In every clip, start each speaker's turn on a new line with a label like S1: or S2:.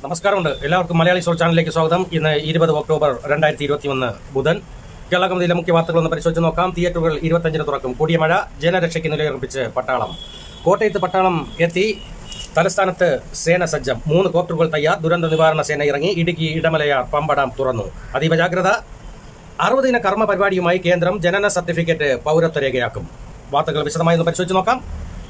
S1: നമസ്കാരമുണ്ട് എല്ലാവർക്കും മലയാളി സോൾ ചാനലിലേക്ക് സ്വാഗതം ഇന്ന് ഇരുപത് ഒക്ടോബർ രണ്ടായിരത്തി ഇരുപത്തി ഒന്ന് ബുധൻ കേരള കമ്മിറ്റിയിലെ മുഖ്യ വാർത്തകൾ ഒന്ന് പരിശോധിച്ച് നോക്കാം തിയേറ്ററുകൾ ഇരുപത്തഞ്ചിന് തുറക്കും കൂടിയ മഴ ജനരക്ഷയ്ക്ക് നിലയുറപ്പിച്ച് പട്ടാളം കോട്ടയത്ത് പട്ടാളം എത്തി തലസ്ഥാനത്ത് സേന സജ്ജം മൂന്ന് കോപ്റ്ററുകൾ തയ്യാർ ദുരന്ത നിവാരണ സേന ഇറങ്ങി ഇടുക്കി ഇടമലയാർ പമ്പടം തുറന്നു അതീവ ജാഗ്രത അറുപതിന കർമ്മ പരിപാടിയുമായി കേന്ദ്രം ജനന സർട്ടിഫിക്കറ്റ് പൗരത്വ രേഖയാക്കും വാർത്തകൾ വിശദമായി ഒന്ന് പരിശോധിച്ച് നോക്കാം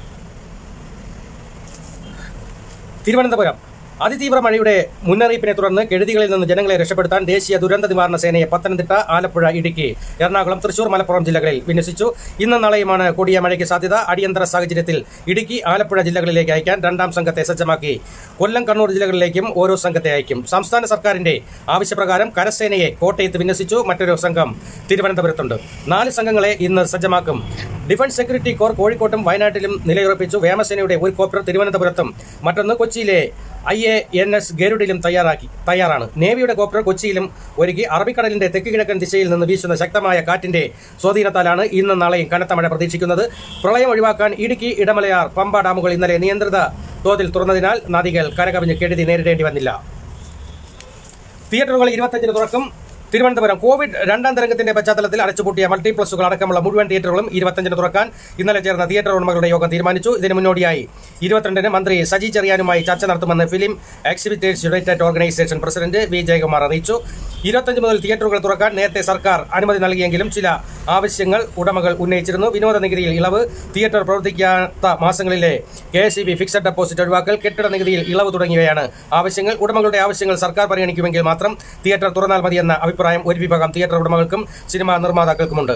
S1: തിരുവനന്തപുരം അതിതീവ്ര മഴയുടെ മുന്നറിയിപ്പിനെ തുടർന്ന് കെടുതികളിൽ നിന്ന് ജനങ്ങളെ രക്ഷപ്പെടുത്താൻ ദേശീയ ദുരന്ത നിവാരണ സേനയെ പത്തനംതിട്ട ആലപ്പുഴ ഇടുക്കി എറണാകുളം തൃശൂർ മലപ്പുറം ജില്ലകളിൽ വിന്യസിച്ചു ഇന്നും നാളെയുമാണ് കൊടിയ മഴയ്ക്ക് സാധ്യത അടിയന്തര സാഹചര്യത്തിൽ ഇടുക്കി ആലപ്പുഴ ജില്ലകളിലേക്ക് അയക്കാൻ രണ്ടാം സംഘത്തെ സജ്ജമാക്കി കൊല്ലം കണ്ണൂർ ജില്ലകളിലേക്കും ഓരോ സംഘത്തെ അയക്കും സംസ്ഥാന സർക്കാരിന്റെ ആവശ്യപ്രകാരം കരസേനയെ കോട്ടയത്ത് വിന്യസിച്ചു മറ്റൊരു സംഘം തിരുവനന്തപുരത്തുണ്ട് നാല് സംഘങ്ങളെ ഇന്ന് സജ്ജമാക്കും ഡിഫൻസ് സെക്യൂരിറ്റി കോർ കോഴിക്കോട്ടും വയനാട്ടിലും നിലയുറപ്പിച്ചു വ്യോമസേനയുടെ ഒരു കോപ്റ്റർ തിരുവനന്തപുരത്തും മറ്റൊന്ന് കൊച്ചിയിലെ ഐ എ എൻ എസ് ഗരുഡിലും തയ്യാറാക്കി തയ്യാറാണ് നേവിയുടെ കോപ്റ്റർ കൊച്ചിയിലും ഒരുക്കി അറബിക്കടലിന്റെ തെക്ക് കിഴക്കൻ ദിശയിൽ നിന്ന് വീശുന്ന ശക്തമായ കാറ്റിന്റെ സ്വാധീനത്താലാണ് ഇന്നും നാളെയും കനത്ത മഴ പ്രതീക്ഷിക്കുന്നത് പ്രളയം ഒഴിവാക്കാൻ ഇടുക്കി ഇടമലയാർ പമ്പ ഡാമുകൾ ഇന്നലെ നിയന്ത്രിത തോതിൽ തുറന്നതിനാൽ നദികൾ കരകവിഞ്ഞ് കെടുതി നേരിടേണ്ടി വന്നില്ല തിയേറ്ററുകൾ ഇരുപത്തഞ്ചിന് തുറക്കും തിരുവനന്തപുരം കോവിഡ് രണ്ടാം തരംഗത്തിന്റെ പശ്ചാത്തലത്തിൽ അടച്ചുപൂട്ടിയ മൾട്ടിപ്ലക്സുകൾ അടക്കമുള്ള മുഴുവൻ തിയേറ്ററുകളും ഇരുപത്തഞ്ചിന് തുറക്കാൻ ഇന്നലെ ചേർന്ന തിയേറ്റർ ഉടമകളുടെ യോഗം തീരുമാനിച്ചു ഇതിന് മുന്നോടിയായി ഇരുപത്തിരണ്ടിന് മന്ത്രി സജി ചെറിയാനുമായി ചർച്ച നടത്തുമെന്ന് film exhibitors united organisation president V Jayakumar അറിയിച്ചു ഇരുപത്തഞ്ച് മുതൽ തിയേറ്ററുകൾ തുറക്കാൻ നേരത്തെ സർക്കാർ അനുമതി നൽകിയെങ്കിലും ചില ആവശ്യങ്ങൾ ഉടമകൾ ഉന്നയിച്ചിരുന്നു വിനോദ നികുതിയിൽ ഇളവ് തിയേറ്റർ പ്രവർത്തിക്കാത്ത മാസങ്ങളിലെ കെ എസ് ഫിക്സഡ് ഡെപ്പോസിറ്റ് ഒഴിവാക്കൽ കെട്ടിട നികുതിയിൽ ഇളവ് തുടങ്ങിയവയാണ് ആവശ്യങ്ങൾ ഉടമകളുടെ ആവശ്യങ്ങൾ സർക്കാർ പരിഗണിക്കുമെങ്കിൽ മാത്രം തിയേറ്റർ തുറന്നാൽ മതിയെന്ന അഭിപ്രായം ഒരു വിഭാഗം തിയേറ്റർ ഉടമകൾക്കും സിനിമാ നിർമ്മാതാക്കൾക്കുമുണ്ട്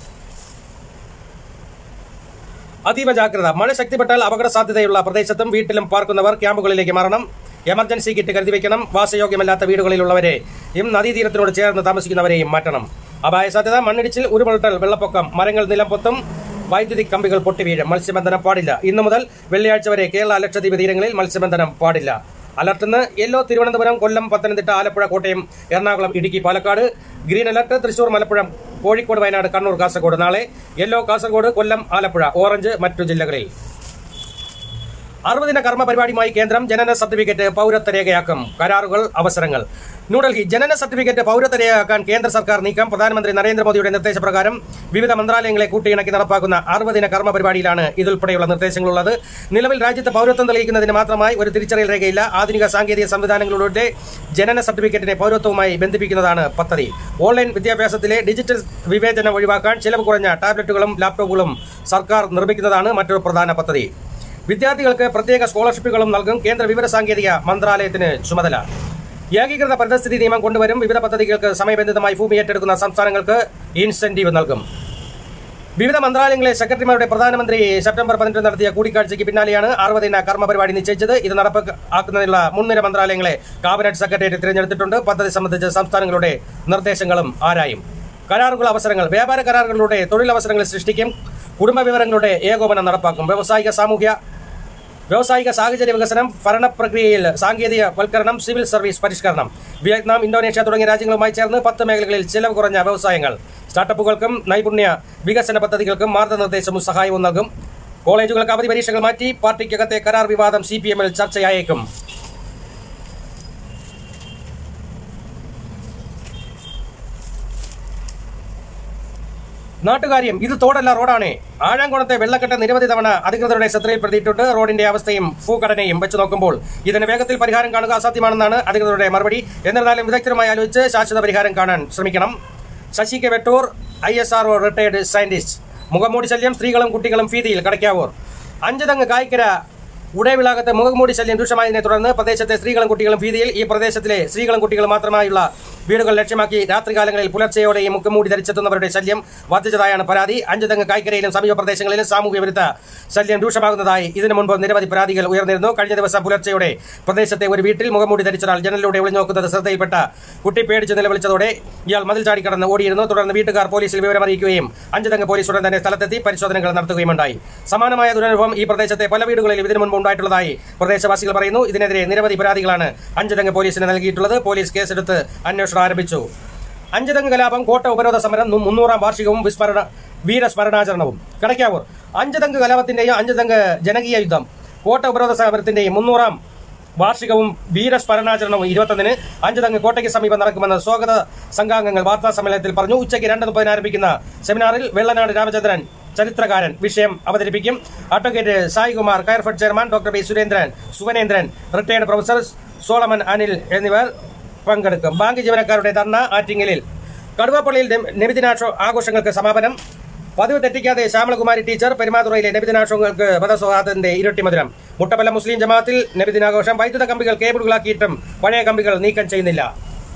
S1: അതീവ ജാഗ്രത മഴ ശക്തിപ്പെട്ടാൽ അപകട സാധ്യതയുള്ള പ്രദേശത്തും വീട്ടിലും പാർക്കുന്നവർ ക്യാമ്പുകളിലേക്ക് മാറണം എമർജൻസി കിറ്റ് കരുതി വെക്കണം വാസയോഗ്യമല്ലാത്ത വീടുകളിലുള്ളവരെയും നദീതീരത്തിനോട് ചേർന്ന് താമസിക്കുന്നവരെയും മാറ്റണം അപായ സാധ്യത മണ്ണിടിച്ചിൽ ഉരുൾപൊട്ടൽ വെള്ളപ്പൊക്കം മരങ്ങൾ നിലംപൊത്തും വൈദ്യുതി കമ്പികൾ പൊട്ടിവീഴും മത്സ്യബന്ധനം പാടില്ല ഇന്നു മുതൽ വെള്ളിയാഴ്ച വരെ കേരള ലക്ഷദ്വീപ് തീരങ്ങളിൽ മത്സ്യബന്ധനം പാടില്ല അലർട്ടെന്ന് yellow Thiruvananthapuram Kollam Pathanamthitta Alappuzha Kottayam Ernakulam Idukki Palakkad green alert Thrissur Malappuram Kozhikode Wayanad Kannur Kasaragod നാളെ യെല്ലോ കാസർഗോഡ് കൊല്ലം ആലപ്പുഴ ഓറഞ്ച് മറ്റു ജില്ലകളിൽ അറുപതിന കർമ്മ പരിപാടിയുമായി കേന്ദ്രം ജനന സർട്ടിഫിക്കറ്റ് പൗരത്വ രേഖയാക്കും കരാറുകൾ അവസരങ്ങൾ ന്യൂഡൽഹി ജനന സർട്ടിഫിക്കറ്റ് പൗരത്വ രേഖയാക്കാൻ കേന്ദ്ര സർക്കാർ നീക്കം പ്രധാനമന്ത്രി നരേന്ദ്രമോദിയുടെ നിർദ്ദേശപ്രകാരം വിവിധ മന്ത്രാലയങ്ങളെ കൂട്ടിയിണക്കി നടപ്പാക്കുന്ന അറുപതിന കർമ്മ പരിപാടിയിലാണ് ഇതുൾപ്പെടെയുള്ള നിർദ്ദേശങ്ങളുള്ളത് നിലവിൽ രാജ്യത്ത് പൗരത്വം തെളിയിക്കുന്നതിന് മാത്രമായി ഒരു തിരിച്ചറിയൽ രേഖയില്ല ആധുനിക സാങ്കേതിക സംവിധാനങ്ങളിലൂടെ ജനന സർട്ടിഫിക്കറ്റിനെ പൗരത്വവുമായി ബന്ധിപ്പിക്കുന്നതാണ് പദ്ധതി ഓൺലൈൻ വിദ്യാഭ്യാസത്തിലെ ഡിജിറ്റൽ വിവേചനം ഒഴിവാക്കാൻ ചിലവ് കുറഞ്ഞ ടാബ്ലറ്റുകളും ലാപ്ടോപ്പുകളും സർക്കാർ നിർമ്മിക്കുന്നതാണ് മറ്റൊരു പ്രധാന പദ്ധതി വിദ്യാർത്ഥികൾക്ക് പ്രത്യേക സ്കോളർഷിപ്പുകളും നൽകും കേന്ദ്ര വിവര സാങ്കേതിക മന്ത്രാലയത്തിന് ചുമതല ഏകീകൃത പരിസ്ഥിതി നിയമം കൊണ്ടുവരും വിവിധ പദ്ധതികൾക്ക് സമയബന്ധിതമായി ഭൂമി ഏറ്റെടുക്കുന്ന സംസ്ഥാനങ്ങൾക്ക് ഇൻസെന്റീവ് നൽകും വിവിധ മന്ത്രാലയങ്ങളിലെ സെക്രട്ടറിമാരുടെ പ്രധാനമന്ത്രി സെപ്റ്റംബർ പതിനെട്ട് നടത്തിയ കൂടിക്കാഴ്ചയ്ക്ക് പിന്നാലെയാണ് അറുപതിന കർമ്മ പരിപാടി നിശ്ചയിച്ചത് ഇത് നടപ്പാക്കുന്നതിനുള്ള മുൻനിര മന്ത്രാലയങ്ങളെ കാബിനറ്റ് സെക്രട്ടേറിയറ്റ് തിരഞ്ഞെടുത്തിട്ടുണ്ട് പദ്ധതി സംബന്ധിച്ച് സംസ്ഥാനങ്ങളുടെ നിർദ്ദേശങ്ങളും ആരായും കരാറുകൾ അവസരങ്ങൾ വ്യാപാര കരാറുകളിലൂടെ തൊഴിലവസരങ്ങൾ സൃഷ്ടിക്കും കുടുംബ വിവരങ്ങളുടെ ഏകോപനം നടപ്പാക്കും വ്യവസായിക സാമൂഹ്യ വ്യാവസായിക സാഹചര്യ വികസനം ഭരണപ്രക്രിയയിൽ സാങ്കേതിക വൽക്കരണം സിവിൽ സർവീസ് പരിഷ്കരണം വിയറ്റ്നാം ഇന്തോനേഷ്യ തുടങ്ങിയ രാജ്യങ്ങളുമായി ചേർന്ന് പത്ത് മേഖലകളിൽ ചെലവ് കുറഞ്ഞ വ്യവസായങ്ങൾ സ്റ്റാർട്ടപ്പുകൾക്കും നൈപുണ്യ വികസന പദ്ധതികൾക്കും മാർഗനിർദ്ദേശവും സഹായവും നൽകും കോളേജുകൾക്ക് അവധി പരീക്ഷകൾ മാറ്റി പാർട്ടിക്കകത്തെ കരാർ വിവാദം സി പി എമ്മിൽ ചർച്ചയായേക്കും നാട്ടുകാര്യം ഇത് തോടല്ല റോഡാണ് ആഴാംകുളത്തെ വെള്ളക്കെട്ട് നിരവധി തവണ അധികൃതരുടെ ശ്രദ്ധയിൽപ്പെടുത്തിയിട്ടുണ്ട് റോഡിന്റെ അവസ്ഥയും ഭൂഘടനയും വെച്ച് നോക്കുമ്പോൾ ഇതിന് വേഗത്തിൽ പരിഹാരം കാണുക അസാധ്യമാണെന്നാണ് അധികൃതരുടെ മറുപടി എന്നിരുന്നാലും വിദഗ്ധരുമായി ആലോചിച്ച് ശാശ്വത പരിഹാരം കാണാൻ ശ്രമിക്കണം Sasi K Vettoor I S R retired scientist മുഖംമൂടി ശല്യം സ്ത്രീകളും കുട്ടികളും ഭീതിയിൽ കടയ്ക്കാവൂർ അഞ്ചുതങ്ങ് കായ്ക്കര ഉടയവിളാകത്ത് മുഖംമൂടി ശല്യം രൂക്ഷമായതിനെ തുടർന്ന് പ്രദേശത്തെ സ്ത്രീകളും കുട്ടികളും ഭീതിയിൽ ഈ പ്രദേശത്തിലെ സ്ത്രീകളും കുട്ടികളും മാത്രമായുള്ള വീടുകൾ ലക്ഷ്യമാക്കി രാത്രികാലങ്ങളിൽ പുലർച്ചെയോടെ ഈ മുഖംമൂടി ധരിച്ചെത്തുന്നവരുടെ ശല്യം വർദ്ധിച്ചതായാണ് പരാതി അഞ്ചുതങ്ങ് കായ്ക്കരയിലും സമീപ പ്രദേശങ്ങളിലും സാമൂഹ്യ വിരുദ്ധ ശല്യം രൂക്ഷമാകുന്നതായി ഇതിനു മുൻപ് നിരവധി പരാതികൾ ഉയർന്നിരുന്നു കഴിഞ്ഞ ദിവസം പുലർച്ചെയോടെ പ്രദേശത്തെ ഒരു വീട്ടിൽ മുഖംമൂടി ധരിച്ചൊരാൾ ജനലിലൂടെ ഒളിഞ്ഞു നോക്കുന്നത് ശ്രദ്ധയിൽപ്പെട്ട കുട്ടി പേടിച്ച് നിലവിളിച്ചതോടെ ഇയാൾ മതിൽ ചാടിക്കടന്ന് ഓടിയിരുന്നു തുടർന്ന് വീട്ടുകാർ പോലീസിൽ വിവരമറിയിക്കുകയും അഞ്ചുതങ്ങ് പോലീസ് ഉടൻ തന്നെ സ്ഥലത്തെത്തി പരിശോധനകൾ നടത്തുകയുമുണ്ടായി സമാനമായ ദുരനുഭവം ഈ പ്രദേശത്തെ പല വീടുകളിൽ ഇതിനു മുൻപ് ഉണ്ടായിട്ടുള്ളതായി പ്രദേശവാസികൾ പറയുന്നു ഇതിനെതിരെ നിരവധി പരാതികളാണ് അഞ്ചുതങ്ങ് പോലീസിന് നൽകിയിട്ടുള്ളത് പോലീസ് കേസെടുത്ത് അന്വേഷണം ആരംഭിച്ചു അഞ്ചുതങ്ങ് കലാപം കോട്ട ഉപരോധ സമരം നു- മുന്നൂറാം വാർഷികവും വിസ്മരണ വീരസ്മരണാചരണവും കടയ്ക്കാവൂർ അഞ്ചുതങ്ങ് കലാപത്തിന്റെയും അഞ്ചുതങ്ങ് ജനകീയ യുദ്ധം കോട്ട ഉപരോധ സമരത്തിന്റെയും മുന്നൂറാം വാർഷികവും വീരസ്മരണാചരണവും ഇരുപത്തൊന്നിന് അഞ്ചുതങ്ങ് കോട്ടയ്ക്ക് സമീപം നടക്കുമെന്ന് സ്വാഗത സംഘാംഗങ്ങൾ വാർത്താ സമ്മേളനത്തിൽ പറഞ്ഞു ഉച്ചയ്ക്ക് രണ്ട് മുപ്പതിന് ആരംഭിക്കുന്ന സെമിനാറിൽ വെള്ളനാട് രാമചന്ദ്രൻ ചരിത്രകാരൻ വിഷയം അവതരിപ്പിക്കും advocate Saikumar Coirfed chairman doctor B Surendran സുവനേന്ദ്രൻ റിട്ടയർഡ് പ്രൊഫസർ സോളമൻ അനിൽ എന്നിവർ പങ്കെടുക്കും ബാങ്ക് ജീവനക്കാരുടെ ധർണ ആറ്റിങ്ങലിൽ കടുവാപ്പള്ളിയിൽ നബിദിനാശോ ആഘോഷങ്ങൾക്ക് സമാപനം പതിവ് തെറ്റിക്കാതെ ശ്യാമളകുമാരി ടീച്ചർ പെരുമാതുറയിലെ നബിദിനാഘോഷങ്ങൾക്ക് മതസൗഹാർദ്ദത്തിന്റെ ഇരട്ടിമധുരം മുട്ടപ്പല്ല മുസ്ലിം ജമാഅത്തിൽ നബിദിനാഘോഷം വൈദ്യുത കമ്പികൾ കേബിളുകളാക്കിയിട്ടും പഴയ കമ്പികൾ നീക്കം ചെയ്യുന്നില്ല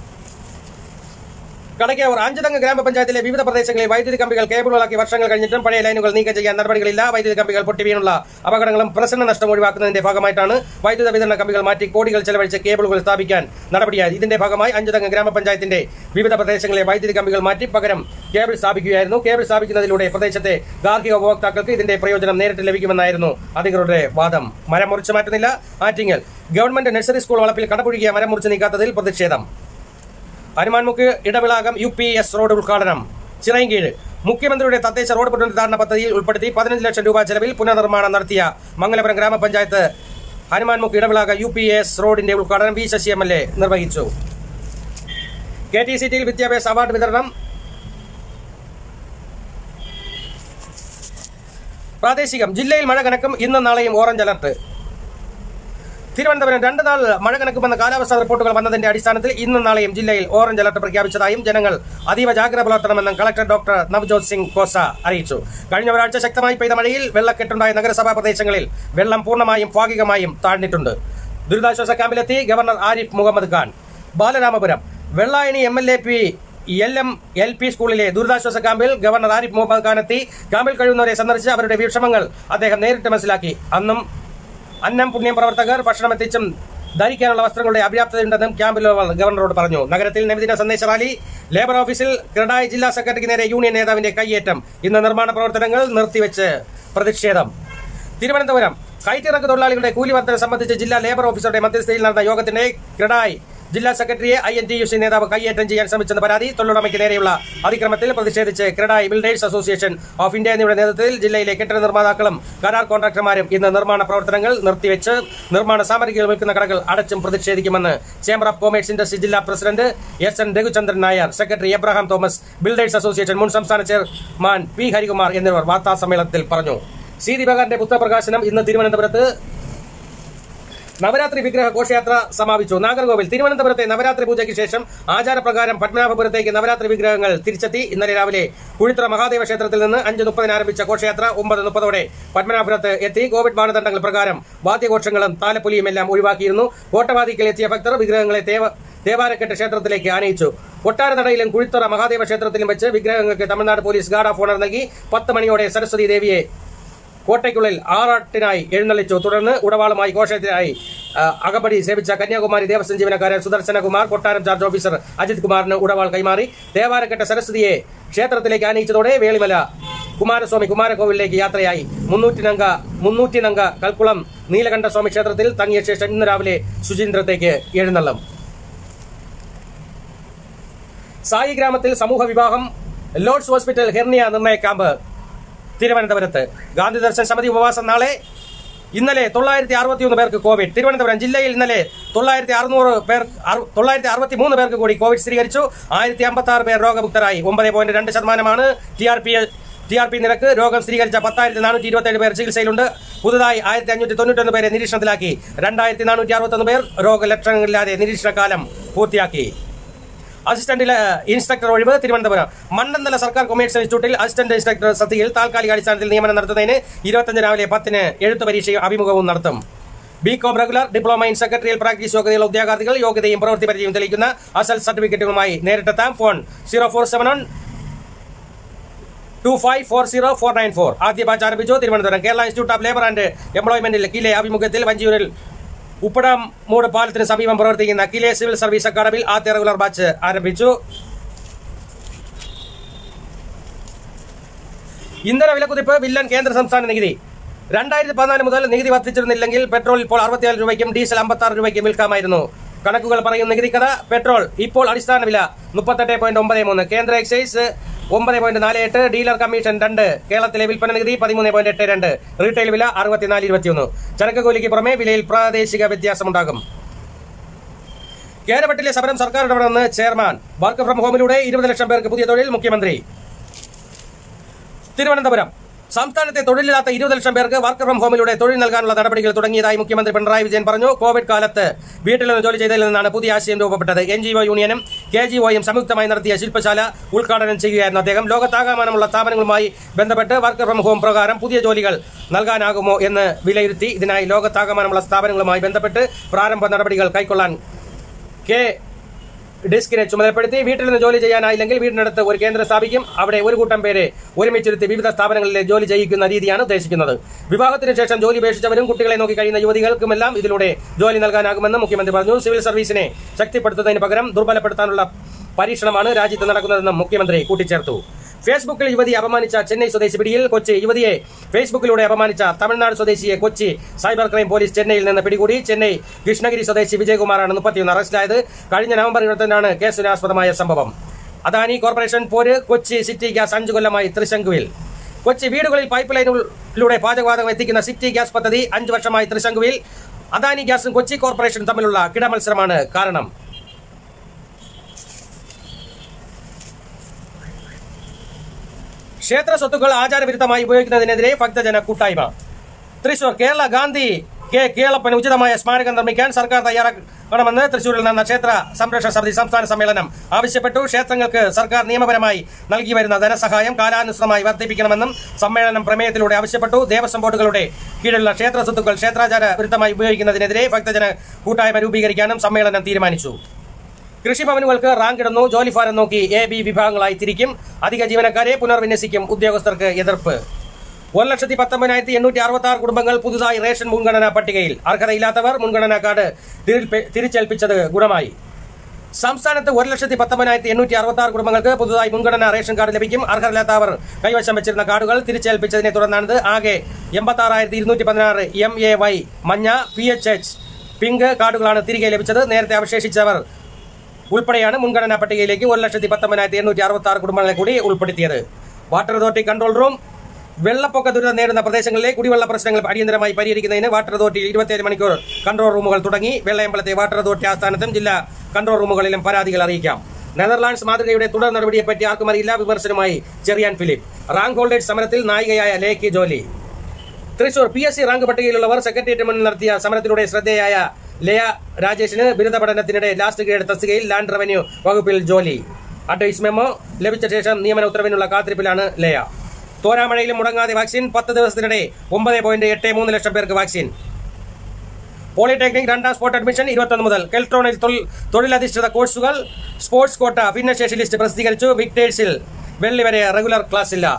S1: കടയ്ക്കാവൂർ അഞ്ചുതങ്ങ് ഗ്രാമപഞ്ചായത്തിലെ വിവിധ പ്രദേശങ്ങളിൽ വൈദ്യുതി കമ്പികൾ കേബിളുകളാക്കി വർഷങ്ങൾ കഴിഞ്ഞിട്ടും പഴയ ലൈനുകൾ നീക്കം ചെയ്യാൻ നടപടികളില്ല വൈദ്യുതി കമ്പികൾ പൊട്ടി വീണുള്ള അപകടങ്ങളും പ്രസന്ന നഷ്ടം ഒഴിവാക്കുന്നതിന്റെ ഭാഗമായിട്ടാണ് വൈദ്യുത വിതരണ കമ്പികൾ മാറ്റി കോടികൾ ചെലവഴിച്ച് കേബിളുകൾ സ്ഥാപിക്കാൻ നടപടിയായത് ഇതിന്റെ ഭാഗമായി അഞ്ചുതങ്ങ് ഗ്രാമപഞ്ചായത്തിന്റെ വിവിധ പ്രദേശങ്ങളിലെ വൈദ്യുതി കമ്പികൾ മാറ്റി പകരം കേബിൾ സ്ഥാപിക്കുകയായിരുന്നു കേബിൾ സ്ഥാപിക്കുന്നതിലൂടെ പ്രദേശത്തെ ഗാർഹിക ഉപഭോക്താക്കൾക്ക് ഇതിന്റെ പ്രയോജനം നേരിട്ട് ലഭിക്കുമെന്നായിരുന്നു അധികൃതരുടെ വാദം മരം മുറിച്ചു മാറ്റുന്നില്ല ആറ്റിങ്ങൽ ഗവൺമെന്റ് നഴ്സറി സ്കൂൾ വളപ്പിൽ കടപുഴുകിയ മരം മുറിച്ചു നീക്കാത്തതിൽ പ്രതിഷേധം Hanumanmukku Edavilakam U P S road ഉദ്ഘാടനം ചിറയൻകീഴ് മുഖ്യമന്ത്രിയുടെ തദ്ദേശ റോഡ് പുനരുദ്ധാരണ പദ്ധതിയിൽ ഉൾപ്പെടുത്തി പതിനഞ്ച് ലക്ഷം രൂപ ചെലവിൽ പുനർനിർമ്മാണം നടത്തിയ മംഗലപുരം ഗ്രാമപഞ്ചായത്ത് Hanumanmukku Edavilakam U P S റോഡിന്റെ ഉദ്ഘാടനം V Sasi M L A നിർവഹിച്ചു കെ ടി സി ടിയിൽ വിദ്യാഭ്യാസ അവാർഡ് വിതരണം പ്രാദേശികം ജില്ലയിൽ മഴ കനക്കും ഇന്നും നാളെയും ഓറഞ്ച് അലർട്ട് തിരുവനന്തപുരം രണ്ട് നാൾ മഴ കണക്കുമെന്ന കാലാവസ്ഥാ റിപ്പോർട്ടുകൾ വന്നതിന്റെ അടിസ്ഥാനത്തിൽ ഇന്നും നാളെയും ജില്ലയിൽ ഓറഞ്ച് അലർട്ട് പ്രഖ്യാപിച്ചതായും ജനങ്ങൾ അതീവ ജാഗ്രത പുലർത്തണമെന്നും കളക്ടർ ഡോക്ടർ നവ്ജോത് സിംഗ് കോസ അറിയിച്ചു കഴിഞ്ഞ ഒരാഴ്ച ശക്തമായി പെയ്ത മഴയിൽ വെള്ളക്കെട്ടുണ്ടായ നഗരസഭാ പ്രദേശങ്ങളിൽ വെള്ളം പൂർണ്ണമായും ഭാഗികമായും താഴ്ന്നിട്ടുണ്ട് ദുരിതാശ്വാസ ക്യാമ്പിലെത്തി governor Arif Mohammad Khan Balaramapuram Vellayani M L A P L M L P സ്കൂളിലെ ദുരിതാശ്വാസ ക്യാമ്പിൽ ഗവർണർ ആരിഫ് മുഹമ്മദ് ഖാൻ എത്തി ക്യാമ്പിൽ കഴിയുന്നവരെ സന്ദർശിച്ച് അവരുടെ വിഷമങ്ങൾ അദ്ദേഹം നേരിട്ട് മനസ്സിലാക്കി അന്നും അന്നം പുണ്യം പ്രവർത്തകർ ഭക്ഷണം എത്തിച്ചും ധരിക്കാനുള്ള വസ്ത്രങ്ങളുടെ അപര്യാപ്തതയുണ്ടെന്നും ക്യാമ്പിൽ ഗവർണറോട് പറഞ്ഞു നഗരത്തിൽ നബിദിന സന്ദേശ റാലി ലേബർ ഓഫീസിൽ ക്രഡായി ജില്ലാ സെക്രട്ടറിക്ക് നേരെ യൂണിയൻ നേതാവിന്റെ കൈയേറ്റം ഇന്ന് നിർമ്മാണ പ്രവർത്തനങ്ങൾ നിർത്തിവെച്ച് പ്രതിഷേധം തിരുവനന്തപുരം കയറ്റിറക്ക് തൊഴിലാളികളുടെ കൂലി വർധന സംബന്ധിച്ച് ജില്ലാ ലേബർ ഓഫീസറുടെ മധ്യസ്ഥയിൽ നടന്ന യോഗത്തിന്റെ ക്രഡായി ജില്ലാ സെക്രട്ടറിയെ I N T U C നേതാവ് കൈയേറ്റം ചെയ്യാൻ ശ്രമിച്ചെന്ന പരാതി തൊഴിലുടമയ്ക്ക് നേരെയുള്ള അതിക്രമത്തിൽ പ്രതിഷേധിച്ച് Credai builders association of India എന്നിവയുടെ നേതൃത്വത്തിൽ ജില്ലയിലെ കെട്ടിട നിർമ്മാതാക്കളും കരാർ കോൺട്രാക്ടർമാരും ഇന്ന് നിർമ്മാണ പ്രവർത്തനങ്ങൾ നിർത്തിവെച്ച് നിർമ്മാണ സാമഗ്രികൾ വിൽക്കുന്ന കടകൾ അടച്ചും പ്രതിഷേധിക്കുമെന്ന് ചേംബർ ഓഫ് കൊമേഴ്സ് ഇൻഡസ്ട്രി ജില്ലാ president S N Raghuchandran Nair secretary Abraham Thomas builders association മുൻ സംസ്ഥാന ചെയർമാൻ പി ഹരികുമാർ എന്നിവർ വാർത്താ സമ്മേളനത്തിൽ പറഞ്ഞു സി ദിവാകരന്റെ പുസ്തക പ്രകാശനം ഇന്ന് തിരുവനന്തപുരത്ത് നവരാത്രി വിഗ്രഹ ഘോഷയാത്ര സമാപിച്ചു നാഗർകോവിൽ തിരുവനന്തപുരത്തെ നവരാത്രി പൂജയ്ക്ക് ശേഷം ആചാരപ്രകാരം പത്മനാഭപുരത്തേക്ക് നവരാത്രി വിഗ്രഹങ്ങൾ തിരിച്ചെത്തി ഇന്നലെ രാവിലെ കുഴിത്ര മഹാദേവ ക്ഷേത്രത്തിൽ നിന്ന് അഞ്ച് മുപ്പതിന് ആരംഭിച്ച ഘോഷയാത്ര ഒമ്പത് മുപ്പതോടെ പത്മനാഭപുരത്ത് എത്തി കോവിഡ് മാനദണ്ഡങ്ങൾ പ്രകാരം വാദ്യഘോഷങ്ങളും താലപ്പൊലിയും എല്ലാം ഒഴിവാക്കിയിരുന്നു കോട്ടവാദിക്കൽ എത്തിയ ഭക്തർ വിഗ്രഹങ്ങളെ ദേവ ദേവാരക്കെട്ട് ക്ഷേത്രത്തിലേക്ക് ആനയിച്ചു കൊട്ടാരനടയിലും കുഴിത്തറ മഹാദേവ ക്ഷേത്രത്തിലും വെച്ച് വിഗ്രഹങ്ങൾക്ക് Tamil Nadu police guard of honour നൽകി പത്ത് മണിയോടെ സരസ്വതി ദേവിയെ കോട്ടയ്ക്കുള്ളിൽ ആറാട്ടിനായി എഴുന്നള്ളിച്ചു തുടർന്ന് ഉടവാളുമായി ഘോഷത്തിനായി ആ, അകമ്പടി സേവിച്ച കന്യാകുമാരി ദേവസ്വം ജീവനക്കാരൻ സുദർശനകുമാർ കൊട്ടാരം ചാർജ് ഓഫീസർ അജിത് കുമാറിന് ഉടവാൾ കൈമാറി ദേവാരക്കെട്ട സരസ്വതിയെ ക്ഷേത്രത്തിലേക്ക് ആനയിച്ചതോടെ വേളിമല കുമാരസ്വാമി കുമാരകോവിലേക്ക് യാത്രയായി മുന്നൂറ്റിനംഗ മുന്നൂറ്റിനംഗ കൽക്കുളം നീലകണ്ഠസ്വാമി ക്ഷേത്രത്തിൽ തങ്ങിയ ശേഷം ഇന്ന് രാവിലെ ശുചീന്ദ്രത്തേക്ക് എഴുന്നള്ളും സായി ഗ്രാമത്തിൽ സമൂഹ വിവാഹം ലോർഡ്സ് ഹോസ്പിറ്റൽ ഹെർണിയ നിർണയ ക്യാമ്പ് തിരുവനന്തപുരത്ത് ഗാന്ധി ദർശൻ സമിതി ഉപവാസം നാളെ ഇന്നലെ തൊള്ളായിരത്തി അറുപത്തിയൊന്ന് പേർക്ക് കോവിഡ് തിരുവനന്തപുരം ജില്ലയിൽ ഇന്നലെ തൊള്ളായിരത്തി അറുന്നൂറ് പേർ അറു- തൊള്ളായിരത്തി അറുപത്തി മൂന്ന് പേർക്ക് കൂടി കോവിഡ് സ്ഥിരീകരിച്ചു ആയിരത്തി അമ്പത്തി ആറ് പേർ രോഗമുക്തരായി ഒമ്പത് പോയിന്റ് രണ്ട് ശതമാനമാണ് T R P T R P നിരക്ക് രോഗം സ്ഥിരീകരിച്ച പത്തായിരത്തി നാനൂറ്റി ഇരുപത്തേഴ് പേർ ചികിത്സയിലുണ്ട് പുതുതായി ആയിരത്തി അഞ്ഞൂറ്റി തൊണ്ണൂറ്റൊന്ന് പേരെ നിരീക്ഷണത്തിലാക്കി രണ്ടായിരത്തി നാനൂറ്റി അറുപത്തൊന്ന് പേർ രോഗലക്ഷണങ്ങളില്ലാതെ നിരീക്ഷണകാലം പൂർത്തിയാക്കി അസിസ്റ്റന്റ് ഇൻസ്ട്രക്ടർ ഒഴിവ് തിരുവനന്തപുരം മണ്ണന്തല സർക്കാർ കൊമേഴ്സ് ഇൻസ്റ്റിറ്റ്യൂട്ടിൽ അസിസ്റ്റന്റ് ഇൻസ്ട്രക്ടർ സത്യയിൽ താൽക്കാലിക അടിസ്ഥാനത്തിൽ നിയമനം നടത്തുന്നതിന് ഇരുപത്തഞ്ച് രാവിലെ പത്തിന് എഴുത്തു പരീക്ഷയും അഭിമുഖവും നടത്തും B com regular diploma in secretarial practice യോഗ്യതയുള്ള ഉദ്യോഗാർത്ഥികൾ യോഗ്യതയും പ്രവൃത്തി പരിചയവും തെളിയിക്കുന്ന അസൽ സർട്ടിഫിക്കറ്റുകളുമായി നേരിട്ടെത്താം phone zero four seven one two five four zero four nine four ആദ്യ ബാച്ച് ആരംഭിച്ചു Thiruvananthapuram Kerala institute of labour and എംപ്ലോയ്മെന്റിൽ കിലെ ആഭിമുഖ്യത്തിൽ വഞ്ചിയൂരിൽ ഉപ്പടം മൂട് പാലത്തിന് സമീപം പ്രവർത്തിക്കുന്ന കിലെ സിവിൽ സർവീസ് അക്കാദമിയിൽ ആദ്യ റെഗുലർ ബാച്ച് ആരംഭിച്ചു ഇന്ധന വിലക്കുതിപ്പ് വില്ലൻ കേന്ദ്ര സംസ്ഥാന നികുതി രണ്ടായിരത്തി പതിനാല് മുതൽ നികുതി വർദ്ധിച്ചിരുന്നില്ലെങ്കിൽ പെട്രോൾ ഇപ്പോൾ അറുപത്തിയാല് രൂപയ്ക്കും ഡീസൽ അമ്പത്തി ആറ് രൂപയ്ക്കും വിൽക്കാമായിരുന്നു കണക്കുകൾ പറയുന്ന നികുതിക്കഥ പെട്രോൾ ഇപ്പോൾ അടിസ്ഥാന വില മുപ്പത്തെട്ട് പോയിന്റ് ഒമ്പത് മൂന്ന് കേന്ദ്ര എക്സൈസ് ഒമ്പത് പോയിന്റ് നാല് എട്ട് ഡീലർ കമ്മീഷൻ രണ്ട് കേരളത്തിലെ വിൽപ്പന നികുതി പതിമൂന്ന് പോയിന്റ് എട്ട് രണ്ട് റീറ്റെയിൽ വില അറുപത്തിനാല് ഇരുപത്തിയൊന്ന് ചരക്ക് കൂലിക്ക് പുറമെ വിലയിൽ പ്രാദേശിക വ്യത്യാസമുണ്ടാകും കേരളത്തിലെ സമരം സർക്കാർ ഇടപെടുന്ന ചെയർമാൻ വർക്ക് ഫ്രം ഹോമിലൂടെ ഇരുപത് ലക്ഷം പേർക്ക് പുതിയ തൊഴിൽ മുഖ്യമന്ത്രി തിരുവനന്തപുരം സംസ്ഥാനത്തെ തൊഴിലില്ലാത്ത ഇരുപത് ലക്ഷം പേർക്ക് വർക്ക് ഫ്രം ഹോമിലൂടെ തൊഴിൽ നൽകാനുള്ള നടപടികൾ തുടങ്ങിയതായി മുഖ്യമന്ത്രി പിണറായി വിജയൻ പറഞ്ഞു കോവിഡ് കാലത്ത് വീട്ടിൽ നിന്ന് ജോലി ചെയ്തതിൽ നിന്നാണ് പുതിയ ആശയം രൂപപ്പെട്ടത് എൻ ജി ഒ യൂണിയനും കെ ജി ഒയും സംയുക്തമായി നടത്തിയ ശില്പശാല ഉദ്ഘാടനം ചെയ്യുകയായിരുന്നു അദ്ദേഹം ലോകത്താകമാനമുള്ള സ്ഥാപനങ്ങളുമായി ബന്ധപ്പെട്ട് വർക്ക് ഫ്രം ഹോം പ്രകാരം പുതിയ ജോലികൾ നൽകാനാകുമോ എന്ന് വിലയിരുത്തി ഇതിനായി ലോകത്താകമാനമുള്ള സ്ഥാപനങ്ങളുമായി ബന്ധപ്പെട്ട് പ്രാരംഭ നടപടികൾ കൈക്കൊള്ളാൻ കെ ഡെസ്കിനെ ചുമതലപ്പെടുത്തി വീട്ടിൽ നിന്ന് ജോലി ചെയ്യാനായില്ലെങ്കിൽ വീടിനടുത്ത് ഒരു കേന്ദ്രം സ്ഥാപിക്കും അവിടെ ഒരു കൂട്ടം പേരെ ഒരുമിച്ചിരുത്തി വിവിധ സ്ഥാപനങ്ങളിലെ ജോലി ചെയ്യിക്കുന്ന രീതിയാണ് ഉദ്ദേശിക്കുന്നത് വിവാഹത്തിന് ശേഷം ജോലി ഉപേക്ഷിച്ചവരും കുട്ടികളെ നോക്കി കഴിയുന്ന യുവതികൾക്കുമെല്ലാം ഇതിലൂടെ ജോലി നൽകാനാകുമെന്ന് മുഖ്യമന്ത്രി പറഞ്ഞു സിവിൽ സർവീസിനെ ശക്തിപ്പെടുത്തുന്നതിന് പകരം ദുർബലപ്പെടുത്താനുള്ള പരീക്ഷണമാണ് രാജ്യത്ത് നടക്കുന്നതെന്നും മുഖ്യമന്ത്രി കൂട്ടിച്ചേർത്തു ഫേസ്ബുക്കിൽ യുവതി അപമാനിച്ച ചെന്നൈ സ്വദേശി പിടിയിൽ കൊച്ചി യുവതിയെ ഫേസ്ബുക്കിലൂടെ അപമാനിച്ച തമിഴ്നാട് സ്വദേശിയെ കൊച്ചി സൈബർ ക്രൈം പോലീസ് ചെന്നൈയിൽ നിന്ന് പിടികൂടി ചെന്നൈ കൃഷ്ണഗിരി സ്വദേശി വിജയകുമാറാണ് മുപ്പത്തിയൊന്ന് അറസ്റ്റിലായത് കഴിഞ്ഞ നവംബർ ഇരുപത്തിരണ്ടാണ് കേസിനാസ്പദമായ സംഭവം അദാനി കോർപ്പറേഷൻ പോര് കൊച്ചി സിറ്റി ഗ്യാസ് അഞ്ചു കൊല്ലമായി തൃശങ്കുവിൽ കൊച്ചി വീടുകളിൽ പൈപ്പ് ലൈനിലൂടെ പാചകവാതകം എത്തിക്കുന്ന സിറ്റി ഗ്യാസ് പദ്ധതി അഞ്ചു വർഷമായി തൃശങ്കുവിൽ അദാനി ഗ്യാസും കൊച്ചി കോർപ്പറേഷനും തമ്മിലുള്ള കിടമത്സരമാണ് കാരണം ക്ഷേത്ര സ്വത്തുക്കൾ ആചാരവിരുദ്ധമായി ഉപയോഗിക്കുന്നതിനെതിരെ ഭക്തജന കൂട്ടായ്മ തൃശൂർ കേരള ഗാന്ധി കെ കേളപ്പന് ഉചിതമായ സ്മാരകം നിർമ്മിക്കാൻ സർക്കാർ തയ്യാറാക്കണമെന്ന് തൃശൂരിൽ നടന്ന ക്ഷേത്ര സംരക്ഷണ സമിതി സംസ്ഥാന സമ്മേളനം ആവശ്യപ്പെട്ടു ക്ഷേത്രങ്ങൾക്ക് സർക്കാർ നിയമപരമായി നൽകി വരുന്ന ധനസഹായം കാലാനുസൃതമായി വർദ്ധിപ്പിക്കണമെന്നും സമ്മേളനം പ്രമേയത്തിലൂടെ ആവശ്യപ്പെട്ടു ദേവസ്വം ബോർഡുകളുടെ കീഴിലുള്ള ക്ഷേത്ര സ്വത്തുക്കൾ ക്ഷേത്രാചാര വിരുദ്ധമായി ഉപയോഗിക്കുന്നതിനെതിരെ ഭക്തജന കൂട്ടായ്മ രൂപീകരിക്കാനും സമ്മേളനം തീരുമാനിച്ചു കൃഷിഭവനുകൾക്ക് റാങ്ക് ഇടുന്നു ജോലിഭാരം നോക്കി എ ബി വിഭാഗങ്ങളായി തിരിക്കും അധിക ജീവനക്കാരെ പുനർവിന്യസിക്കും ഉദ്യോഗസ്ഥർക്ക് എതിർപ്പ് ഒരു ലക്ഷത്തി പത്തൊമ്പതിനായിരത്തി എണ്ണൂറ്റി അറുപത്തി ആറ് കുടുംബങ്ങൾ പുതുതായി റേഷൻ മുൻഗണനാ പട്ടികയിൽ അർഹതയില്ലാത്തവർ മുൻഗണനാ കാർഡ് തിരിൽപ്പെ- തിരിച്ചേൽപ്പിച്ചത് ഗുണമായി സംസ്ഥാനത്ത് ഒരു ലക്ഷത്തി പത്തൊമ്പതിനായിരത്തി എണ്ണൂറ്റി അറുപത്തി ആറ് കുടുംബങ്ങൾക്ക് പുതുതായി മുൻഗണനാ റേഷൻ കാർഡ് ലഭിക്കും അർഹതയില്ലാത്തവർ കൈവശം വെച്ചിരുന്ന കാർഡുകൾ തിരിച്ചേൽപ്പിച്ചതിനെ തുടർന്നാണിത് ആകെ എൺപത്തി ആറായിരത്തി ഇരുന്നൂറ്റി പതിനാറ് എം എ വൈ മഞ്ഞ പി എച്ച് എച്ച് പിങ്ക് കാർഡുകളാണ് തിരികെ ലഭിച്ചത് നേരത്തെ അവശേഷിച്ചവർ ഉൾപ്പെടെയാണ് മുൻഗണനാ പട്ടികയിലേക്ക് ഒരു ലക്ഷത്തി പത്തൊമ്പതിനായിരത്തി എണ്ണൂറ്റി അറുപത്തി ആറ് കുടുംബങ്ങളെ കൂടി ഉൾപ്പെടുത്തിയത് വാട്ടർ അതോറിറ്റി കൺട്രോൾ റൂം വെള്ളപ്പൊക്ക ദുരിതം നേരിടുന്ന പ്രദേശങ്ങളിലെ കുടിവെള്ള പ്രശ്നങ്ങൾ അടിയന്തരമായി പരിഹരിക്കുന്നതിന് വാട്ടർ അതോറിറ്റി ഇരുപത്തിയേഴ് മണിക്കൂർ കൺട്രോൾ റൂമുകൾ തുടങ്ങി വെള്ളയമ്പലത്തെ വാട്ടർ അതോറിറ്റി ആസ്ഥാനത്തും ജില്ലാ കൺട്രോൾ റൂമുകളിലും പരാതികൾ അറിയിക്കാം നെതർലാൻഡ്സ് മാതൃകയുടെ തുടർ നടപടിയെപ്പറ്റി ആർക്കും അറിയില്ല വിമർശനമായി ചെറിയാൻ ഫിലിപ്പ് റാങ്ക് ഹോൾഡേഴ്സ് സമരത്തിൽ നായികയായ ലേക്ക് ജോലി Thrissur P S C rank പട്ടികയിലുള്ളവർ സെക്രട്ടേറിയറ്റ് മുന്നിൽ നടത്തിയ സമരത്തിലൂടെ ശ്രദ്ധേയായ ലയ രാജേഷിന് ബിരുദ പഠനത്തിനിടെ ലാസ്റ്റ് ഗ്രേഡ് തസ്തികയിൽ ലാൻഡ് റവന്യൂ വകുപ്പിൽ ജോലി അഡ്വൈസ് മെമ്മോ ലഭിച്ച ശേഷം നിയമന ഉത്തരവിനുള്ള കാത്തിരിപ്പിലാണ് ലയ തോരാമഴയിലും മുടങ്ങാതെ വാക്സിൻ പത്ത് ദിവസത്തിനിടെ ഒമ്പത് പോയിന്റ് എട്ട് മൂന്ന് ലക്ഷം പേർക്ക് വാക്സിൻ പോളിടെക്നിക് രണ്ടാം സ്പോട്ട് അഡ്മിഷൻ ഇരുപത്തൊന്ന് മുതൽ കെൽട്രോണിൽ തൊഴിൽ- തൊഴിലധിഷ്ഠിത കോഴ്സുകൾ സ്പോർട്സ് കോട്ട ഭിന്നശേഷി ലിസ്റ്റ് പ്രസിദ്ധീകരിച്ചു വിക്ടേഴ്സിൽ വെള്ളി വരെ റെഗുലർ ക്ലാസ് ഇല്ല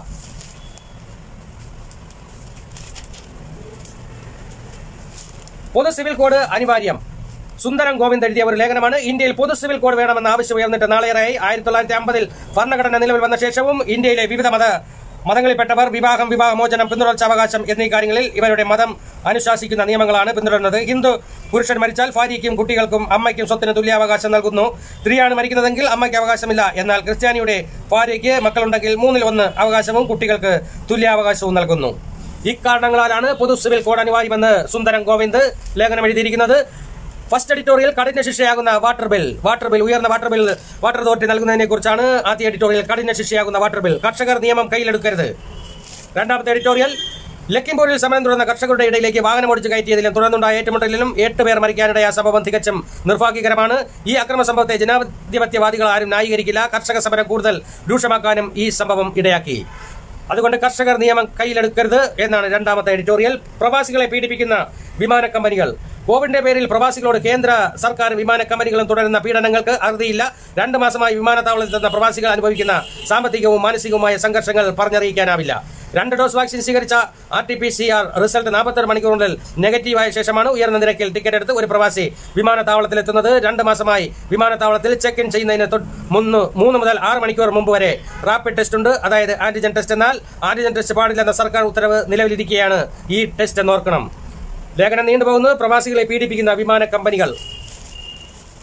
S1: പൊതു സിവിൽ കോഡ് അനിവാര്യം സുന്ദരം ഗോവിന്ദ് എഴുതിയ ഒരു ലേഖനമാണ് ഇന്ത്യയിൽ പൊതു സിവിൽ കോഡ് വേണമെന്ന ആവശ്യം ഉയർന്നിട്ട് നാളേറെയായി ആയിരത്തി തൊള്ളായിരത്തി അമ്പതിൽ ഭരണഘടന നിലവിൽ വന്ന ശേഷവും ഇന്ത്യയിലെ വിവിധ മത മതങ്ങളിൽപ്പെട്ടവർ വിവാഹം വിവാഹമോചനം പിന്തുടർച്ചാവകാശം എന്നീ കാര്യങ്ങളിൽ ഇവരുടെ മതം അനുശാസിക്കുന്ന നിയമങ്ങളാണ് പിന്തുടരുന്നത് ഹിന്ദു പുരുഷൻ മരിച്ചാൽ ഭാര്യയ്ക്കും കുട്ടികൾക്കും അമ്മയ്ക്കും സ്വത്തിന് തുല്യാവകാശം നൽകുന്നു സ്ത്രീയാണ് മരിക്കുന്നതെങ്കിൽ അമ്മയ്ക്ക് അവകാശമില്ല എന്നാൽ ക്രിസ്ത്യാനിയുടെ ഭാര്യയ്ക്ക് മക്കളുണ്ടെങ്കിൽ മൂന്നിൽ ഒന്ന് അവകാശവും കുട്ടികൾക്ക് തുല്യാവകാശവും നൽകുന്നു ഇക്കാരണങ്ങളാലാണ് പൊതു സിവിൽ കോഡ് അനിവാര്യമെന്ന് സുന്ദരം ഗോവിന്ദ് ലേഖനം എഴുതിയിരിക്കുന്നത് ഫസ്റ്റ് എഡിറ്റോറിയൽ കഠിന ശിക്ഷയാകുന്ന വാട്ടർ ബിൽ വാട്ടർ ബിൽ ഉയർന്ന വാട്ടർ ബിൽ വാട്ടർ അതോറിറ്റി നൽകുന്നതിനെ കുറിച്ചാണ് ആദ്യ എഡിറ്റോറിയൽ കഠിന ശിക്ഷയാകുന്ന വാട്ടർ ബിൽ കർഷകർ നിയമം കയ്യിലെടുക്കരുത് രണ്ടാമത്തെ എഡിറ്റോറിയൽ ലക്കിംപൂരിൽ സമരം തുടർന്ന കർഷകരുടെ ഇടയിലേക്ക് വാഹനം ഓടിച്ചു കയറ്റിയതിലും തുടർന്നുണ്ടായ ഏറ്റുമുട്ടലിലും എട്ട് പേർ മരിക്കാനിടയ സംഭവം തികച്ചും നിർഭാഗ്യകരമാണ് ഈ അക്രമ സംഭവത്തെ ജനാധിപത്യവാദികൾ ആരും ന്യായീകരിക്കില്ല കർഷക സമരം കൂടുതൽ രൂക്ഷമാക്കാനും ഈ സംഭവം ഇടയാക്കി അതുകൊണ്ട് കർഷകർ നിയമം കയ്യിലെടുക്കരുത് എന്നാണ് രണ്ടാമത്തെ എഡിറ്റോറിയൽ പ്രവാസികളെ പീഡിപ്പിക്കുന്ന വിമാന കമ്പനികൾ കോവിഡിന്റെ പേരിൽ പ്രവാസികളോട് കേന്ദ്ര സർക്കാർ വിമാന കമ്പനികളും തുടരുന്ന പീഡനങ്ങൾക്ക് അറുതിയില്ല രണ്ട് മാസമായി വിമാനത്താവളത്തിൽ എത്തുന്ന പ്രവാസികൾ അനുഭവിക്കുന്ന സാമ്പത്തികവും മാനസികവുമായ സംഘർഷങ്ങൾ പറഞ്ഞറിയിക്കാനാവില്ല രണ്ട് ഡോസ് വാക്സിൻ സ്വീകരിച്ച R T P C R result നാൽപ്പത്തൊരു മണിക്കൂറിനുള്ളിൽ നെഗറ്റീവായ ശേഷമാണ് ഉയർന്ന നിരക്കിൽ ടിക്കറ്റ് എടുത്ത് ഒരു പ്രവാസി വിമാനത്താവളത്തിൽ എത്തുന്നത് രണ്ട് മാസമായി വിമാനത്താവളത്തിൽ ചെക്ക് ഇൻ ചെയ്യുന്നതിന് തൊട്ട് മുന്ന് മൂന്ന് മുതൽ ആറ് മണിക്കൂർ മുമ്പ് വരെ റാപ്പിഡ് ടെസ്റ്റ് ഉണ്ട് അതായത് ആന്റിജൻ ടെസ്റ്റ് എന്നാൽ ആന്റിജൻ ടെസ്റ്റ് പാടില്ലെന്ന സർക്കാർ ഉത്തരവ് നിലവിലിരിക്കുകയാണ് ഈ ടെസ്റ്റ് എന്നോർക്കണം ലേഖനം നീണ്ടുപോകുന്നു പ്രവാസികളെ പീഡിപ്പിക്കുന്ന വിമാന കമ്പനികൾ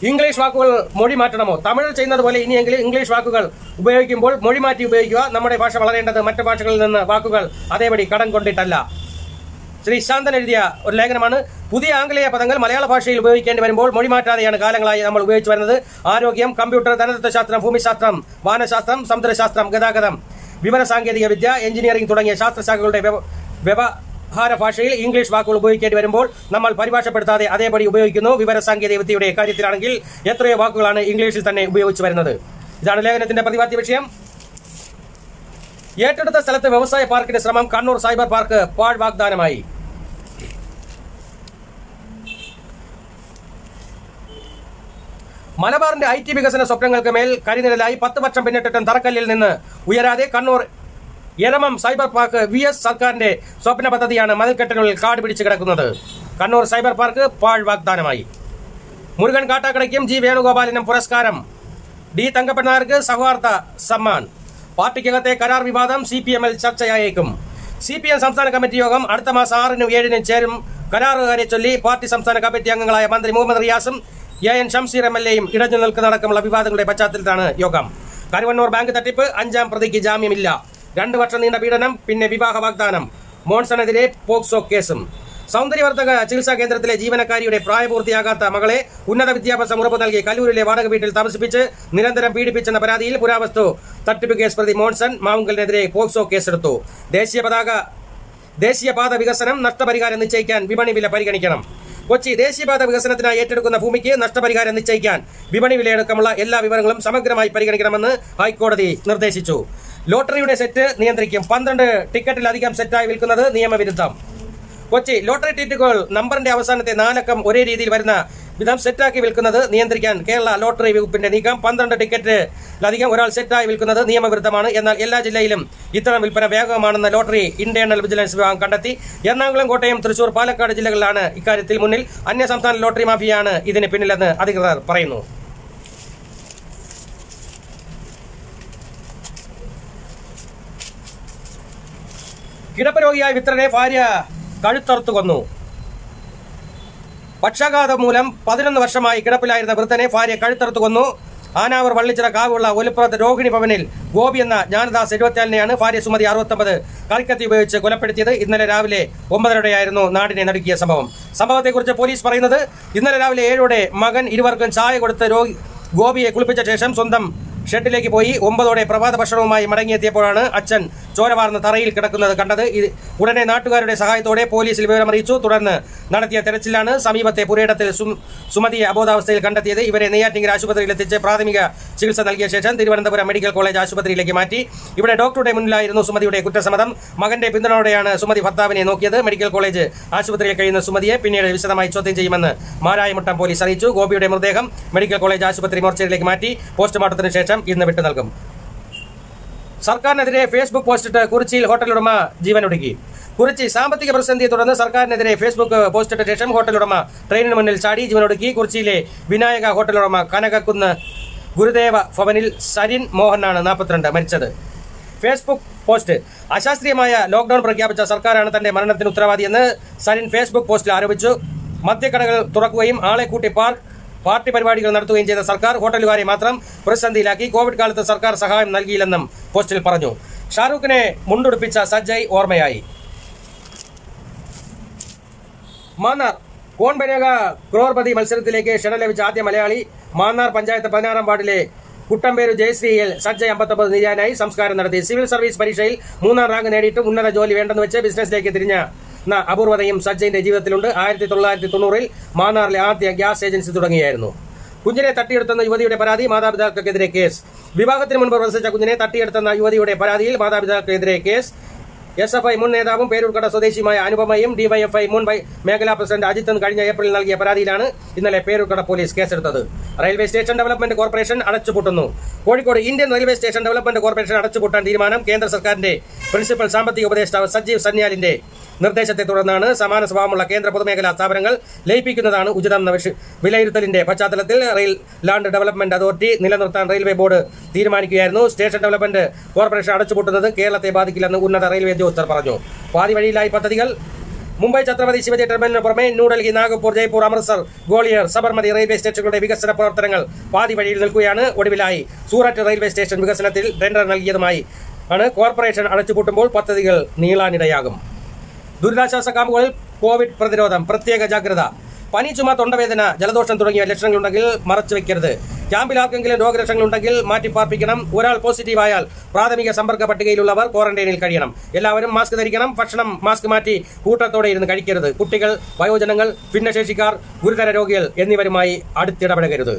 S1: ഇംഗ്ലീഷ് വാക്കുകൾ മൊഴി മാറ്റണമോ തമിഴ് ചെയ്യുന്നത് പോലെ ഇനിയെങ്കിലും ഇംഗ്ലീഷ് വാക്കുകൾ ഉപയോഗിക്കുമ്പോൾ മൊഴി മാറ്റി ഉപയോഗിക്കുക നമ്മുടെ ഭാഷ വളരേണ്ടത് മറ്റു ഭാഷകളിൽ നിന്ന് വാക്കുകൾ അതേപടി കടം കൊണ്ടിട്ടല്ല ശ്രീ ശാന്തൻ എഴുതിയ ഒരു ലേഖനമാണ് പുതിയ ആംഗലേയ പദങ്ങൾ മലയാള ഭാഷയിൽ ഉപയോഗിക്കേണ്ടി വരുമ്പോൾ മൊഴി മാറ്റാതെയാണ് കാലങ്ങളായി നമ്മൾ ഉപയോഗിച്ചു വരുന്നത് ആരോഗ്യം കമ്പ്യൂട്ടർ ധനതത്വശാസ്ത്രം ഭൂമിശാസ്ത്രം വാനശാസ്ത്രം സമുദ്രശാസ്ത്രം ഗതാഗതം വിവര സാങ്കേതിക വിദ്യ എഞ്ചിനീയറിംഗ് തുടങ്ങിയ ശാസ്ത്രശാഖകളുടെ വ്യവ- വ്യവഹാര ഭാഷയിൽ ഇംഗ്ലീഷ് വാക്കുകൾ ഉപയോഗിക്കേണ്ടി വരുമ്പോൾ നമ്മൾ പരിഭാഷപ്പെടുത്താതെ അതേപടി ഉപയോഗിക്കുന്നു വിവര സാങ്കേതിക വിദ്യയുടെ കാര്യത്തിലാണെങ്കിൽ എത്രയോ വാക്കുകളാണ് ഇംഗ്ലീഷിൽ തന്നെ ഉപയോഗിച്ചു വരുന്നത് ഇതാണ് ലേഖനത്തിന്റെ പ്രതിപാദ്യ വിഷയം ഏറ്റെടുത്ത സ്ഥലത്ത് വ്യവസായ പാർക്കിന്റെ ശ്രമം കണ്ണൂർ സൈബർ പാർക്ക് പാഴ് വാഗ്ദാനമായി മലബാറിന്റെ ഐ ടി വികസന സ്വപ്നങ്ങൾക്ക് മേൽ കരിനിഴലായി പത്ത് വർഷം പിന്നിട്ടിട്ടും തറക്കല്ലിൽ നിന്ന് ഉയരാതെ Kannur Eramam cyber park V S സർക്കാരിന്റെ സ്വപ്ന പദ്ധതിയാണ് മതിൽക്കെട്ടിനുള്ളിൽ കാട് പിടിച്ച് കിടക്കുന്നത് കണ്ണൂർ സൈബർ പാർക്ക് പാഴ് വാഗ്ദാനമായി മുരുകൻ കാട്ടാക്കടയ്ക്കും ജി വേണുഗോപാലിനും പുരസ്കാരം ഡി തങ്കപ്പനാർക്ക് സൗഹാർദ്ദ സമ്മാൻ പാർട്ടിക്കകത്തെ കരാർ വിവാദം സി പി എമ്മിൽ ചർച്ചയായേക്കും സി പി എം സംസ്ഥാന കമ്മിറ്റി യോഗം അടുത്ത മാസം ആറിനും ഏഴിനും ചേരും കരാറുകാരെ ചൊല്ലി പാർട്ടി സംസ്ഥാന കമ്മിറ്റി അംഗങ്ങളായ മന്ത്രി മുഹമ്മദ് റിയാസും A N Shamseer M L എയും ഇടഞ്ഞു നിൽക്കുന്നതടക്കമുള്ള വിവാദങ്ങളുടെ പശ്ചാത്തലത്തിലാണ് യോഗം കരുവന്നൂർ ബാങ്ക് തട്ടിപ്പ് അഞ്ചാം പ്രതിക്ക് ജാമ്യമില്ല രണ്ടു വർഷം നീണ്ട പീഡനം പിന്നെ വിവാഹ വാഗ്ദാനം മോൺസണെതിരെ പോക്സോ കേസും സൗന്ദര്യവർദ്ധക ചികിത്സാ കേന്ദ്രത്തിലെ ജീവനക്കാരിയുടെ പ്രായപൂർത്തിയാകാത്ത മകളെ ഉന്നത വിദ്യാഭ്യാസം ഉറപ്പു നൽകി കല്ലൂരിലെ വാടക വീട്ടിൽ താമസിപ്പിച്ച് നിരന്തരം പീഡിപ്പിച്ചെന്ന പരാതിയിൽ പുരാവസ്തു തട്ടിപ്പ് കേസ് പ്രതി മോൺസൺ മാവുങ്കലിനെതിരെ പോക്സോ കേസെടുത്തു ദേശീയ പതാക ദേശീയപാത വികസനം നഷ്ടപരിഹാരം നിശ്ചയിക്കാൻ വിപണി വില പരിഗണിക്കണം കൊച്ചി ദേശീയപാത വികസനത്തിനായി ഏറ്റെടുക്കുന്ന ഭൂമിക്ക് നഷ്ടപരിഹാരം നിശ്ചയിക്കാൻ വിപണി വിലയടക്കമുള്ള എല്ലാ വിവരങ്ങളും സമഗ്രമായി പരിഗണിക്കണമെന്ന് ഹൈക്കോടതി നിർദ്ദേശിച്ചു ലോട്ടറിയുടെ സെറ്റ് നിയന്ത്രിക്കും പന്ത്രണ്ട് ടിക്കറ്റിലധികം സെറ്റായി വിൽക്കുന്നത് നിയമവിരുദ്ധം കൊച്ചി ലോട്ടറി ടിക്കറ്റുകൾ നമ്പറിന്റെ അവസാനത്തെ നാലക്കം ഒരേ രീതിയിൽ വരുന്ന വിധം സെറ്റാക്കി വിൽക്കുന്നത് നിയന്ത്രിക്കാൻ കേരള ലോട്ടറി വകുപ്പിന്റെ നീക്കം പന്ത്രണ്ട് ടിക്കറ്റിലധികം ഒരാൾ സെറ്റായി വിൽക്കുന്നത് നിയമവിരുദ്ധമാണ് എന്നാൽ എല്ലാ ജില്ലയിലും ഇത്തരം വിൽപ്പന വേഗമാണെന്ന് ലോട്ടറി ഇന്റേണൽ വിജിലൻസ് വിഭാഗം കണ്ടെത്തി എറണാകുളം കോട്ടയം തൃശൂർ പാലക്കാട് ജില്ലകളിലാണ് ഇക്കാര്യത്തിൽ മുന്നിൽ അന്യസംസ്ഥാന ലോട്ടറി മാഫിയാണ് ഇതിന് പിന്നിലെന്ന് അധികൃതർ പറയുന്നു കിടപ്പ് രോഗിയായ വിത്രനെ ഭാര്യ കഴുത്തറുത്തു കൊന്നു പക്ഷാഘാതം മൂലം പതിനൊന്ന് വർഷമായി കിടപ്പിലായിരുന്ന വൃദ്ധനെ ഭാര്യ കഴുത്തറുത്തു കൊന്നു ആനാവർ വള്ളിച്ചിറ കാവുള്ള ഒലിപ്പുറത്ത് രോഹിണി ഭവനിൽ ഗോപി എന്ന ജ്ഞാനദാസ് എഴുപത്തിയാലിനെയാണ് ഭാര്യ സുമതി അറുപത്തൊമ്പത് കളിക്കത്തി ഉപയോഗിച്ച് കൊലപ്പെടുത്തിയത് ഇന്നലെ രാവിലെ ഒമ്പതരയോടെയായിരുന്നു നാടിനെ നടുക്കിയ സംഭവം സംഭവത്തെക്കുറിച്ച് പോലീസ് പറയുന്നത് ഇന്നലെ രാവിലെ ഏഴോടെ മകൻ ഇരുവർക്കും ചായ കൊടുത്ത് രോഗി ഗോപിയെ കുളിപ്പിച്ച ശേഷം സ്വന്തം ഷെഡിലേക്ക് പോയി ഒമ്പതോടെ പ്രഭാത ഭക്ഷണവുമായി മടങ്ങിയെത്തിയപ്പോഴാണ് അച്ഛൻ ചോരവാർന്ന് തറയിൽ കിടക്കുന്നത് കണ്ടത് ഇത് ഉടനെ നാട്ടുകാരുടെ സഹായത്തോടെ പോലീസിൽ വിവരമറിയിച്ചു തുടർന്ന് നടത്തിയ തെരച്ചിലാണ് സമീപത്തെ പുരയിടത്തിൽ സും- സുമതിയെ അബോധാവസ്ഥയിൽ കണ്ടെത്തിയത് ഇവരെ നെയ്യാറ്റിങ്കര ആശുപത്രിയിൽ എത്തിച്ച് പ്രാഥമിക ചികിത്സ നൽകിയ ശേഷം തിരുവനന്തപുരം മെഡിക്കൽ കോളേജ് ആശുപത്രിയിലേക്ക് മാറ്റി ഇവിടെ ഡോക്ടറുടെ മുന്നിലായിരുന്നു സുമതിയുടെ കുറ്റസമ്മതം മകന്റെ പിന്തുണയോടെയാണ് സുമതി ഭർത്താവിനെ നോക്കിയത് മെഡിക്കൽ കോളേജ് ആശുപത്രിയിൽ കഴിയുന്ന സുമതിയെ പിന്നീട് വിശദമായി ചോദ്യം ചെയ്യുമെന്ന് മാരായമുട്ടം പോലീസ് അറിയിച്ചു ഗോപിയുടെ മൃതദേഹം മെഡിക്കൽ കോളേജ് ആശുപത്രി മോർച്ചറിയിലേക്ക് മാറ്റി പോസ്റ്റ്മോർട്ടത്തിന് ശേഷം ഇന്ന് വിട്ടു നൽകും സർക്കാരിനെതിരെ ഫേസ്ബുക്ക് പോസ്റ്റിട്ട് കുറിച്ചിയിൽ ഹോട്ടൽ ഉടമ ജീവനൊടുക്കി കുറിച്ചി സാമ്പത്തിക പ്രതിസന്ധിയെ തുടർന്ന് സർക്കാരിനെതിരെ ഫേസ്ബുക്ക് പോസ്റ്റിട്ട ശേഷം ഹോട്ടൽ ഉടമ ട്രെയിനിന് മുന്നിൽ ചാടി ജീവനൊടുക്കി കുറിച്ചിയിലെ വിനായക ഹോട്ടൽ ഉടമ കനകക്കുന്ന് ഗുരുദേവ ഭവനിൽ സരിൻ മോഹനാണ് നാൽപ്പത്തിരണ്ട് മരിച്ചത് ഫേസ്ബുക്ക് പോസ്റ്റ് അശാസ്ത്രീയമായ ലോക്ഡൌൺ പ്രഖ്യാപിച്ച സർക്കാരാണ് തന്റെ മരണത്തിന് ഉത്തരവാദിയെന്ന് സരിൻ ഫേസ്ബുക്ക് പോസ്റ്റിൽ ആരോപിച്ചു മദ്യക്കടകൾ തുറക്കുകയും ആളെ കൂട്ടി പാർക്ക് പാർട്ടി പരിപാടികൾ നടത്തുകയും ചെയ്ത സർക്കാർ ഹോട്ടലുകാരെ മാത്രം പ്രതിസന്ധിയിലാക്കി കോവിഡ് കാലത്ത് സർക്കാർ സഹായം നൽകിയില്ലെന്നും പോസ്റ്റിൽ പറഞ്ഞു ഷാറൂഖിനെ മുണ്ടുടുപ്പിച്ച സജ്ജയ് ഓർമ്മയായി മാന്നാർ കോൺ ബനേഗ ക്രോർപതി മത്സരത്തിലേക്ക് ക്ഷണം ലഭിച്ച ആദ്യ മലയാളി മാന്നാർ പഞ്ചായത്ത് പതിനാറാം വാർഡിലെ കുട്ടമ്പേരു ജയശ്രീയിൽ സജ്ജയ് അമ്പത്തൊമ്പത് നിര്യാനായി സംസ്കാരം നടത്തി സിവിൽ സർവീസ് പരീക്ഷയിൽ മൂന്നാം റാങ്ക് നേടിയിട്ട് ഉന്നത ജോലി വേണ്ടെന്ന് വെച്ച് ബിസിനസ്സിലേക്ക് തിരിഞ്ഞ ന അപൂർവതയും സജ്ജയിന്റെ ജീവിതത്തിലുണ്ട് ആയിരത്തി തൊള്ളായിരത്തി തൊണ്ണൂറിൽ മാന്നാറിലെ ആദ്യ ഗ്യാസ് ഏജൻസി തുടങ്ങിയായിരുന്നു കുഞ്ഞിനെ തട്ടിയെടുത്തെന്ന യുവതിയുടെ പരാതി മാതാപിതാക്കൾക്കെതിരെ കേസ് വിവാഹത്തിന് മുൻപ് പ്രവർത്തിച്ച കുഞ്ഞിനെ തട്ടിയെടുത്തെന്ന യുവതിയുടെ പരാതിയിൽ മാതാപിതാക്കൾക്കെതിരെ കേസ് എസ് എഫ് ഐ മുൻ നേതാവും പേരൂർക്കട സ്വദേശിയുമായ അനുപമയും ഡിവൈഎഫ്ഐ മുൻ വൈ- മേഖലാ പ്രസിഡന്റ് അജിത്തും കഴിഞ്ഞ ഏപ്രിലിൽ നൽകിയ പരാതിയിലാണ് ഇന്നലെ പേരൂർക്കട പോലീസ് കേസെടുത്തത് റെയിൽവേ സ്റ്റേഷൻ ഡെവലപ്മെന്റ് കോർപ്പറേഷൻ അടച്ചുപൂട്ടുന്നു Kozhikode Indian railway station development corporation അടച്ചുപൂട്ടാൻ തീരുമാനം കേന്ദ്ര സർക്കാരിന്റെ പ്രിൻസിപ്പൽ സാമ്പത്തിക ഉപദേഷ്ടാവ് സജീവ് സന്യാലിന്റെ നിർദ്ദേശത്തെ തുടർന്നാണ് സമാന സ്വഭാവമുള്ള കേന്ദ്ര പൊതുമേഖലാ സ്ഥാപനങ്ങൾ ലയിപ്പിക്കുന്നതാണ് ഉചിതം എന്ന വിഷ- വിലയിരുത്തലിന്റെ പശ്ചാത്തലത്തിൽ റെയിൽ ലാൻഡ് ഡെവലപ്മെന്റ് അതോറിറ്റി നിലനിർത്താൻ റെയിൽവേ ബോർഡ് തീരുമാനിക്കുകയായിരുന്നു സ്റ്റേഷൻ ഡെവലപ്മെന്റ് കോർപ്പറേഷൻ അടച്ചുപൂട്ടുന്നത് കേരളത്തെ ബാധിക്കില്ലെന്ന് ഉന്നത റെയിൽവേ ഉദ്യോഗസ്ഥർ പറഞ്ഞു പാതി വഴിയിലായി പദ്ധതികൾ മുംബൈ ഛത്രപതി ശിവജി ടെർമിനലിന് പുറമെ ന്യൂഡൽഹി നാഗപ്പൂർ ജയ്പൂർ അമൃത്സർ ഗോളിയർ സബർമതി റെയിൽവേ സ്റ്റേഷനുകളുടെ വികസന പ്രവർത്തനങ്ങൾ പാതി വഴിയിൽ നിൽക്കുകയാണ് ഒടുവിലായി സൂററ്റ് റെയിൽവേ സ്റ്റേഷൻ വികസനത്തിൽ ടെൻഡർ നൽകിയതുമായി ആണ് കോർപ്പറേഷൻ അടച്ചുപൂട്ടുമ്പോൾ പദ്ധതികൾ നീളാനിടയാകും ദുരിതാശ്വാസ ക്യാമ്പുകളിൽ കോവിഡ് പ്രതിരോധം പ്രത്യേക ജാഗ്രത പനി ചുമ തൊണ്ടവേദന ജലദോഷം തുടങ്ങിയ ലക്ഷണങ്ങളുണ്ടെങ്കിൽ മറച്ചു വെക്കരുത് ക്യാമ്പിൽ ആർക്കെങ്കിലും രോഗലക്ഷണങ്ങളുണ്ടെങ്കിൽ മാറ്റിപ്പാർപ്പിക്കണം ഒരാൾ പോസിറ്റീവായാൽ പ്രാഥമിക സമ്പർക്ക പട്ടികയിലുള്ളവർ ക്വാറന്റൈനിൽ കഴിയണം എല്ലാവരും മാസ്ക് ധരിക്കണം ഭക്ഷണം മാസ്ക് മാറ്റി കൂട്ടത്തോടെ ഇരുന്ന് കഴിക്കരുത് കുട്ടികൾ വയോജനങ്ങൾ ഭിന്നശേഷിക്കാർ ഗുരുതര രോഗികൾ എന്നിവരുമായി അടുത്തിടപഴകരുത്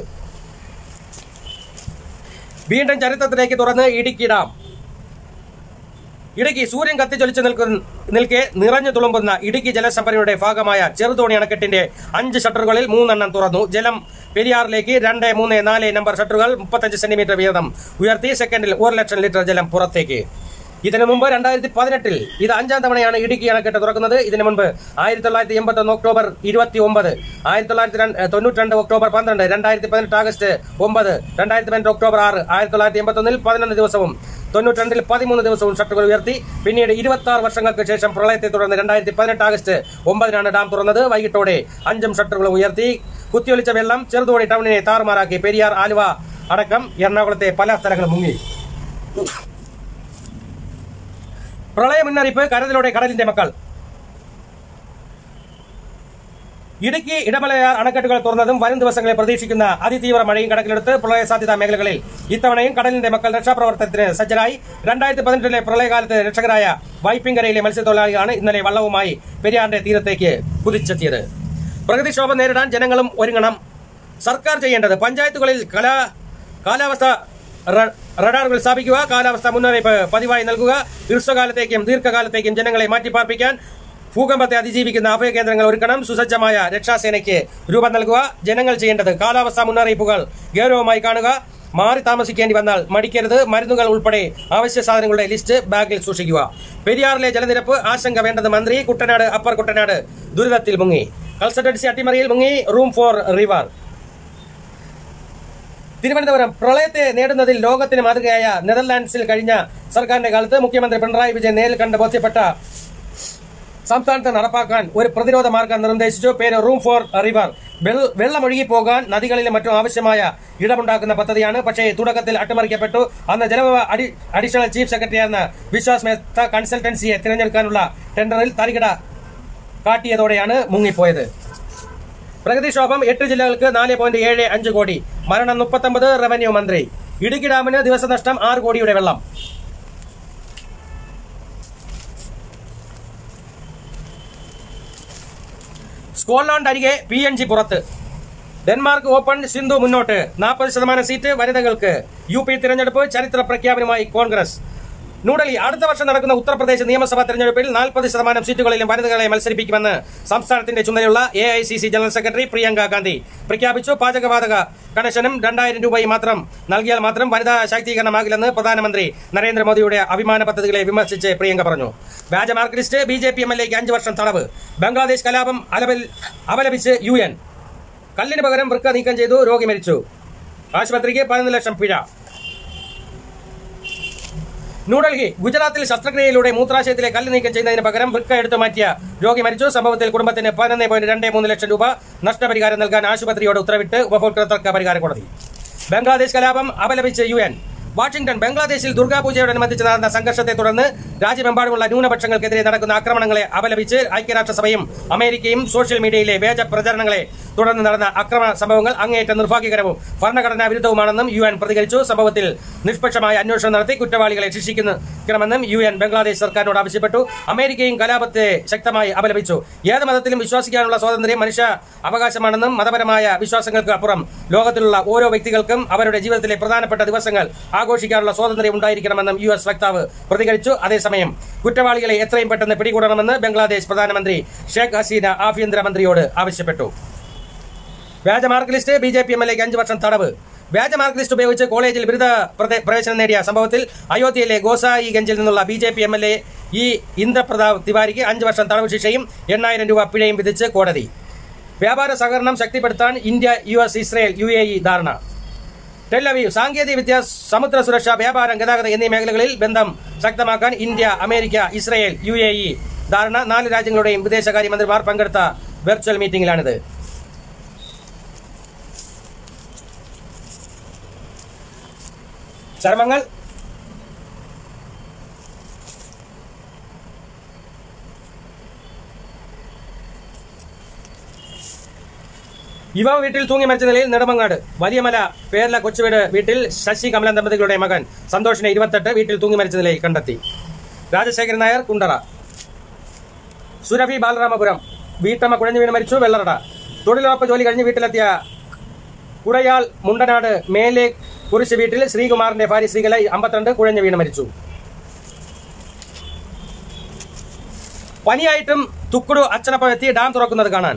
S1: വീണ്ടും ചരിത്രത്തിലേക്ക് തുറന്ന് ഇടുക്കി ഡാം ഇടുക്കി സൂര്യൻ കത്തിച്ചൊലിച്ച് നിൽക്കുന്ന നിൽക്കെ നിറഞ്ഞു തുളുമ്പുന്ന ഇടുക്കി ജലസംഭരണിയുടെ ഭാഗമായ ചെറുതോണി അണക്കെട്ടിന്റെ അഞ്ച് ഷട്ടറുകളിൽ മൂന്നെണ്ണം തുറന്നു ജലം പെരിയാറിലേക്ക് രണ്ട് മൂന്ന് നാല് നമ്പർ ഷട്ടറുകൾ മുപ്പത്തഞ്ച് സെന്റിമീറ്റർ വീതം ഉയർത്തി സെക്കൻഡിൽ ഒരു ലക്ഷം ലിറ്റർ ജലം പുറത്തേക്ക് ഇതിനു മുമ്പ് രണ്ടായിരത്തി പതിനെട്ടിൽ ഇത് അഞ്ചാം തവണയാണ് ഇടുക്കി അണക്കെട്ട് തുറക്കുന്നത് ഇതിനു മുൻപ് ആയിരത്തി തൊള്ളായിരത്തി എൺപത്തി ഒന്ന് ഒക്ടോബർ ഇരുപത്തി ഒമ്പത് ആയിരത്തി തൊള്ളായിരത്തി തൊണ്ണൂറ്റി രണ്ട് ഒക്ടോബർ പന്ത്രണ്ട് രണ്ടായിരത്തി പതിനെട്ട് ആഗസ്റ്റ് ഒമ്പത് രണ്ടായിരത്തി പതിനെട്ട് ഒക്ടോബർ ആറ് ആയിരത്തി തൊള്ളായിരത്തി എൺപത്തി ഒന്നിൽ പതിനൊന്ന് ദിവസവും തൊണ്ണൂറ്റിരണ്ടിൽ പതിമൂന്ന് ദിവസവും ഷട്ടറുകൾ ഉയർത്തി പിന്നീട് ഇരുപത്തി ആറ് വർഷങ്ങൾക്ക് ശേഷം പ്രളയത്തെ തുടർന്ന് രണ്ടായിരത്തി പതിനെട്ട് ആഗസ്റ്റ് ഒമ്പതിനാണ് ഡാം തുറന്നത് വൈകിട്ടോടെ അഞ്ചും ഷട്ടറുകളും ഉയർത്തി കുത്തിയൊലിച്ച വെള്ളം ചെറുതോണി ടൗണിനെ താറുമാറാക്കി പെരിയാർ ആലുവ അടക്കം എറണാകുളത്തെ പല സ്ഥലങ്ങളും മുങ്ങി പ്രളയ മുന്നറിയിപ്പ് കരതിലൂടെ കടലിന്റെ മക്കൾ ഇടുക്കി ഇടമലയാർ അണക്കെട്ടുകൾ തുറന്നതും വരും ദിവസങ്ങളിൽ പ്രതീക്ഷിക്കുന്ന അതിതീവ്ര മഴയും കണക്കിലെടുത്ത് പ്രളയ സാധ്യതാ മേഖലകളിൽ ഇത്തവണയും കടലിന്റെ മക്കൾ രക്ഷാപ്രവർത്തനത്തിന് സജ്ജരായി രണ്ടായിരത്തി പതിനെട്ടിലെ പ്രളയകാലത്ത് രക്ഷകരായ വൈപ്പിങ്കരയിലെ മത്സ്യത്തൊഴിലാളികളാണ് ഇന്നലെ വള്ളവുമായി പെരിയാറിന്റെ തീരത്തേക്ക് കുതിച്ചെത്തിയത് പ്രകൃതിക്ഷോഭം നേരിടാൻ ജനങ്ങളും ഒരുങ്ങണം സർക്കാർ ചെയ്യേണ്ടത് പഞ്ചായത്തുകളിൽ കലാ കാലാവസ്ഥ റ- റഡാറുകൾ സ്ഥാപിക്കുക കാലാവസ്ഥ മുന്നറിയിപ്പ് പതിവായി നൽകുക ഹ്രസ്വകാലത്തേക്കും ദീർഘകാലത്തേക്കും ജനങ്ങളെ മാറ്റിപ്പാർപ്പിക്കാൻ ഭൂകമ്പത്തെ അതിജീവിക്കുന്ന അഭയകേന്ദ്രങ്ങൾ ഒരുക്കണം സുസജ്ജമായ രക്ഷാസേനയ്ക്ക് രൂപം നൽകുക ജനങ്ങൾ ചെയ്യേണ്ടത് കാലാവസ്ഥാ മുന്നറിയിപ്പുകൾ ഗൗരവമായി കാണുക മാറി താമസിക്കേണ്ടി വന്നാൽ മടിക്കരുത് മരുന്നുകൾ ഉൾപ്പെടെ അവശ്യ സാധനങ്ങളുടെ ലിസ്റ്റ് ബാഗിൽ സൂക്ഷിക്കുക പെരിയാറിലെ ജലനിരപ്പ് ആശങ്ക വേണ്ടത് മന്ത്രി കുട്ടനാട് അപ്പർ കുട്ടനാട് ദുരിതത്തിൽ മുങ്ങി കൺസൾട്ടൻസി അട്ടിമറിയിൽ മുങ്ങി റൂം ഫോർ റിവർ തിരുവനന്തപുരം പ്രളയത്തെ നേടുന്നതിൽ ലോകത്തിന് മാതൃകയായ നെതർലാൻഡ്സിൽ കഴിഞ്ഞ സർക്കാരിന്റെ കാലത്ത് മുഖ്യമന്ത്രി പിണറായി വിജയൻ നേരിൽ കണ്ട് ബോധ്യപ്പെട്ട സംസ്ഥാനത്ത് നടപ്പാക്കാൻ ഒരു പ്രതിരോധ മാർഗം നിർദ്ദേശിച്ചു പേര് റൂം ഫോർ റിവർ വെൾ- വെള്ളമൊഴുകി പോകാൻ നദികളിലും മറ്റും ആവശ്യമായ ഇടമുണ്ടാക്കുന്ന പദ്ധതിയാണ് പക്ഷേ തുടക്കത്തിൽ അട്ടിമറിക്കപ്പെട്ടു അന്ന് ജലവിഭവ അഡി അഡീഷണൽ ചീഫ് സെക്രട്ടറിയായിരുന്ന വിശ്വാസ് മേത്ത കൺസൾട്ടൻസിയെ തിരഞ്ഞെടുക്കാനുള്ള ടെൻഡറിൽ തരികിട കാട്ടിയതോടെയാണ് മുങ്ങിപ്പോയത് പ്രകൃതിക്ഷോഭം എട്ട് ജില്ലകൾക്ക് നാല് പോയിന്റ് ഏഴ് അഞ്ച് കോടി മരണം മുപ്പത്തൊമ്പത് റവന്യൂ മന്ത്രി ഇടുക്കി ഡാമിന് ദിവസനഷ്ടം ആറ് കോടിയുടെ വെള്ളം സ്കോട്ട്ലാൻഡ് അരികെ പി എൻ ജി പുറത്ത് ഡെൻമാർക്ക് ഓപ്പൺ സിന്ധു മുന്നോട്ട് നാൽപ്പത് ശതമാനം സീറ്റ് വനിതകൾക്ക് യു പി തിരഞ്ഞെടുപ്പ് ചരിത്ര പ്രഖ്യാപനമായി കോൺഗ്രസ് ന്യൂഡൽഹി അടുത്ത വർഷം നടക്കുന്ന ഉത്തർപ്രദേശ് നിയമസഭാ തെരഞ്ഞെടുപ്പിൽ നാൽപ്പത് ശതമാനം സീറ്റുകളിലും വനിതകളെ മത്സരിപ്പിക്കുമെന്ന് സംസ്ഥാനത്തിന്റെ ചുമതലയുള്ള A I C C general secretary Priyanka Gandhi പ്രഖ്യാപിച്ചു പാചകവാതക കണക്ഷനും രണ്ടായിരം രൂപയും മാത്രം നൽകിയാൽ മാത്രം വനിതാ ശാക്തീകരണമാകില്ലെന്ന് പ്രധാനമന്ത്രി നരേന്ദ്രമോദിയുടെ അഭിമാന പദ്ധതികളെ വിമർശിച്ച് പ്രിയങ്ക പറഞ്ഞു വ്യാജ mark list B J P M L എക്ക് അഞ്ച് വർഷം തടവ് ബംഗ്ലാദേശ് കലാപം അലബൽ- അപലപിച്ച് യു എൻ കല്ലിന് പകരം വൃക്ക നീക്കം ചെയ്തു രോഗി മരിച്ചു ആശുപത്രിക്ക് പതിനൊന്ന് ലക്ഷം പിഴ ന്യൂഡൽഹി ഗുജറാത്തിൽ ശസ്ത്രക്രിയയിലൂടെ മൂത്രാശയത്തിലെ കല്ല് നീക്കം ചെയ്യുന്നതിന് പകരം വൃക്ക എടുത്തു മാറ്റിയ രോഗി മരിച്ചു സംഭവത്തിൽ കുടുംബത്തിന് പതിനൊന്ന് പോയിന്റ് രണ്ട് മൂന്ന് ലക്ഷം രൂപ നഷ്ടപരിഹാരം നൽകാൻ ആശുപത്രിയോട് ഉത്തരവിട്ട് ഉപഭോക്തൃ പരിഹാര കോടതി ബംഗ്ലാദേശ് കലാപം അപലപിച്ച് യു എൻ വാഷിംഗ്ടൺ ബംഗ്ലാദേശിൽ ദുർഗാപൂജയോടനുബന്ധിച്ച് നടന്ന സംഘർഷത്തെ തുടർന്ന് രാജ്യമെമ്പാടുമുള്ള ന്യൂനപക്ഷങ്ങൾക്കെതിരെ നടക്കുന്ന ആക്രമണങ്ങളെ അപലപിച്ച് ഐക്യരാഷ്ട്രസഭയും അമേരിക്കയും സോഷ്യൽ മീഡിയയിലെ വ്യാജ പ്രചരണങ്ങളെ തുടർന്ന് നടന്ന അക്രമ സംഭവങ്ങൾ അങ്ങേയറ്റം നിർഭാഗ്യകരവും ഭരണഘടനാ വിരുദ്ധവുമാണെന്നും യു എൻ പ്രതികരിച്ചു സംഭവത്തിൽ നിഷ്പക്ഷമായ അന്വേഷണം നടത്തി കുറ്റവാളികളെ ശിക്ഷിക്കണമെന്നും യു എൻ ബംഗ്ലാദേശ് സർക്കാരിനോട് ആവശ്യപ്പെട്ടു അമേരിക്കയും കലാപത്തെ ശക്തമായി അപലപിച്ചു ഏത് മതത്തിലും വിശ്വസിക്കാനുള്ള സ്വാതന്ത്ര്യം മനുഷ്യ അവകാശമാണെന്നും മതപരമായ വിശ്വാസങ്ങൾക്ക് അപ്പുറം ലോകത്തിലുള്ള ഓരോ വ്യക്തികൾക്കും അവരുടെ ജീവിതത്തിലെ പ്രധാനപ്പെട്ട ദിവസങ്ങൾ ആഘോഷിക്കാനുള്ള സ്വാതന്ത്ര്യം ഉണ്ടായിരിക്കണമെന്നും യു എസ് വക്താവ് പ്രതികരിച്ചു അതേസമയം കുറ്റവാളികളെ എത്രയും പെട്ടെന്ന് പിടികൂടണമെന്ന് ബംഗ്ലാദേശ് പ്രധാനമന്ത്രി ഷേഖ് ഹസീന ആഭ്യന്തരമന്ത്രിയോട് ആവശ്യപ്പെട്ടു വ്യാജ mark list B J P M L എക്ക് അഞ്ച് വർഷം തടവ് വ്യാജ മാർക്ക് ലിസ്റ്റ് ഉപയോഗിച്ച് കോളേജിൽ ബിരുദ പ്രദേ- പ്രവേശനം നേടിയ സംഭവത്തിൽ അയോധ്യയിലെ ഗോസായിഗഞ്ചിൽ നിന്നുള്ള B J P M L A ഇ ഇന്ദ്രപ്രതാപ് തിവാരിക്ക് അഞ്ച് വർഷം തടവ് ശിക്ഷയും എണ്ണായിരം രൂപ പിഴയും വിധിച്ച് കോടതി വ്യാപാര സഹകരണം ശക്തിപ്പെടുത്താൻ India U S Israel U A E ധാരണ ടെല്ലവീവ് സാങ്കേതിക വിദ്യ സമുദ്ര സുരക്ഷ വ്യാപാരം ഗതാഗതം എന്നീ മേഖലകളിൽ ബന്ധം ശക്തമാക്കാൻ India America Israel U A E ധാരണ നാല് രാജ്യങ്ങളുടെയും വിദേശകാര്യമന്ത്രിമാർ പങ്കെടുത്ത വെർച്വൽ മീറ്റിംഗിലാണിത് ചർമ്മങ്ങൾ യുവാവ് വീട്ടിൽ തൂങ്ങി മരിച്ച നിലയിൽ നെടുമങ്ങാട് വലിയമല പേരല കൊച്ചുവീട് വീട്ടിൽ ശശി കമലൻ ദമ്പതികളുടെ മകൻ സന്തോഷിനെ ഇരുപത്തെട്ട് വീട്ടിൽ തൂങ്ങി മരിച്ച നിലയിൽ കണ്ടെത്തി രാജശേഖരൻ നായർ കുണ്ടറ സുരഭി ബാലരാമപുരം വീട്ടമ്മ കുഴഞ്ഞു വീണ് മരിച്ചു വെള്ളറട തൊഴിലുറപ്പ് ജോലി കഴിഞ്ഞ് വീട്ടിലെത്തിയ കുടയാൾ മുണ്ടനാട് മേലെ കുരിശ് വീട്ടിൽ ശ്രീകുമാറിന്റെ ഭാര്യ ശ്രീകല അമ്പത്തിരണ്ട് കുഴഞ്ഞു വീണ് മരിച്ചു പനിയായിട്ടും തുക്കുടു അച്ഛനൊപ്പം എത്തി ഡാം തുറക്കുന്നത് കാണാൻ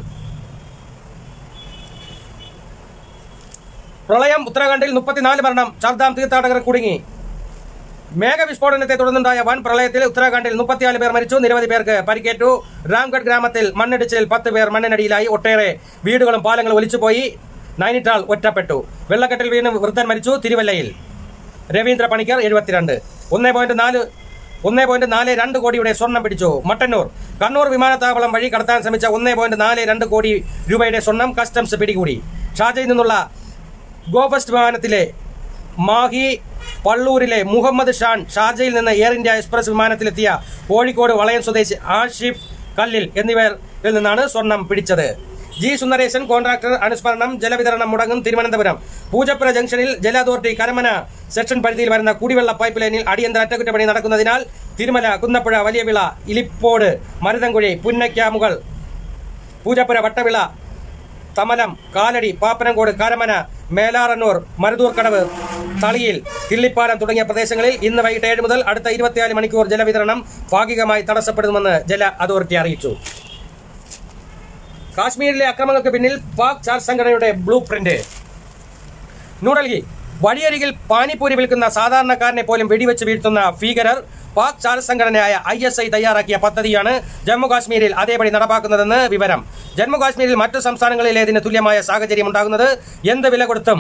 S1: പ്രളയം ഉത്തരാഖണ്ഡിൽ മുപ്പത്തിനാല് മരണം ചർദാം തീർത്ഥാടകർ കുടുങ്ങി മേഘവിസ്ഫോടനത്തെ തുടർന്നുണ്ടായ വൻ പ്രളയത്തിൽ ഉത്തരാഖണ്ഡിൽ മുപ്പത്തിനാല് പേർ മരിച്ചു നിരവധി പേർക്ക് പരിക്കേറ്റു രാംഗഡ് ഗ്രാമത്തിൽ മണ്ണിടിച്ചിൽ പത്ത് പേർ മണ്ണിനടിയിലായി ഒട്ടേറെ വീടുകളും പാലങ്ങളും ഒലിച്ചുപോയി നൈനിറ്റാൾ ഒറ്റപ്പെട്ടു വെള്ളക്കെട്ടിൽ വീണ് വൃദ്ധൻ മരിച്ചു തിരുവല്ലയിൽ രവീന്ദ്ര പണിക്കർ എഴുപത്തിരണ്ട് ഒന്നേ പോയിന്റ് നാല് ഒന്നേ പോയിന്റ് നാല് രണ്ട് കോടിയുടെ സ്വർണം പിടിച്ചു മട്ടന്നൂർ കണ്ണൂർ വിമാനത്താവളം വഴി കടത്താൻ ശ്രമിച്ച ഒന്നേ പോയിന്റ് നാല് രണ്ട് കോടി രൂപയുടെ സ്വർണം കസ്റ്റംസ് പിടികൂടി ഷാർജയിൽ നിന്നുള്ള ഗോഫസ്റ്റ് വിമാനത്തിലെ മാഹി പള്ളൂരിലെ മുഹമ്മദ് ഷാൻ ഷാർജയിൽ നിന്ന് എയർ ഇന്ത്യ എക്സ്പ്രസ് വിമാനത്തിലെത്തിയ കോഴിക്കോട് വളയം സ്വദേശി ആഷിഫ് കല്ലിൽ എന്നിവരിൽ നിന്നാണ് സ്വർണം പിടിച്ചത് ജി സുന്ദരേശൻ കോൺട്രാക്ടർ അനുസ്മരണം ജലവിതരണം മുടങ്ങും തിരുവനന്തപുരം പൂജപ്പുര ജംഗ്ഷനിൽ ജല അതോറിറ്റി കരമന സെക്ഷൻ പരിധിയിൽ വരുന്ന കുടിവെള്ള പൈപ്പ് ലൈനിൽ അടിയന്തര അറ്റകുറ്റപ്പണി നടക്കുന്നതിനാൽ തിരുമല കുന്നപ്പുഴ വലിയവിള ഇലിപ്പോട് മരുതൻകുഴി പുന്നയ്ക്കാമുകൾ പൂജപ്പുര വട്ടവിള തമലം കാലടി പാപ്പനംകോട് കരമന മേലാറന്നൂർ മരുതൂർക്കടവ് തളിയിൽ കിള്ളിപ്പാലം തുടങ്ങിയ പ്രദേശങ്ങളിൽ ഇന്ന് വൈകിട്ട് ഏഴ് മുതൽ അടുത്ത ഇരുപത്തിനാല് മണിക്കൂർ ജലവിതരണം ഭാഗികമായി തടസ്സപ്പെടുമെന്ന് ജല അതോറിറ്റി അറിയിച്ചു കാശ്മീരിലെ അക്രമങ്ങൾക്ക് പിന്നിൽ പാക് ചാർ സംഘടനയുടെ ബ്ലൂ പ്രിന്റ് ന്യൂഡൽഹി വഴിയരികിൽ പാനിപ്പൂരി വിൽക്കുന്ന സാധാരണക്കാരനെ പോലും വെടിവെച്ച് വീഴ്ത്തുന്ന ഭീകരർ പാക് ചാര സംഘടനയായ ഐ എസ് ഐ തയ്യാറാക്കിയ പദ്ധതിയാണ് ജമ്മു കാശ്മീരിൽ അതേപടി നടപ്പാക്കുന്നതെന്ന് വിവരം ജമ്മു കാശ്മീരിൽ മറ്റു സംസ്ഥാനങ്ങളിലേതിന് തുല്യമായ സാഹചര്യം ഉണ്ടാകുന്നത് എന്ത് വില കൊടുത്തും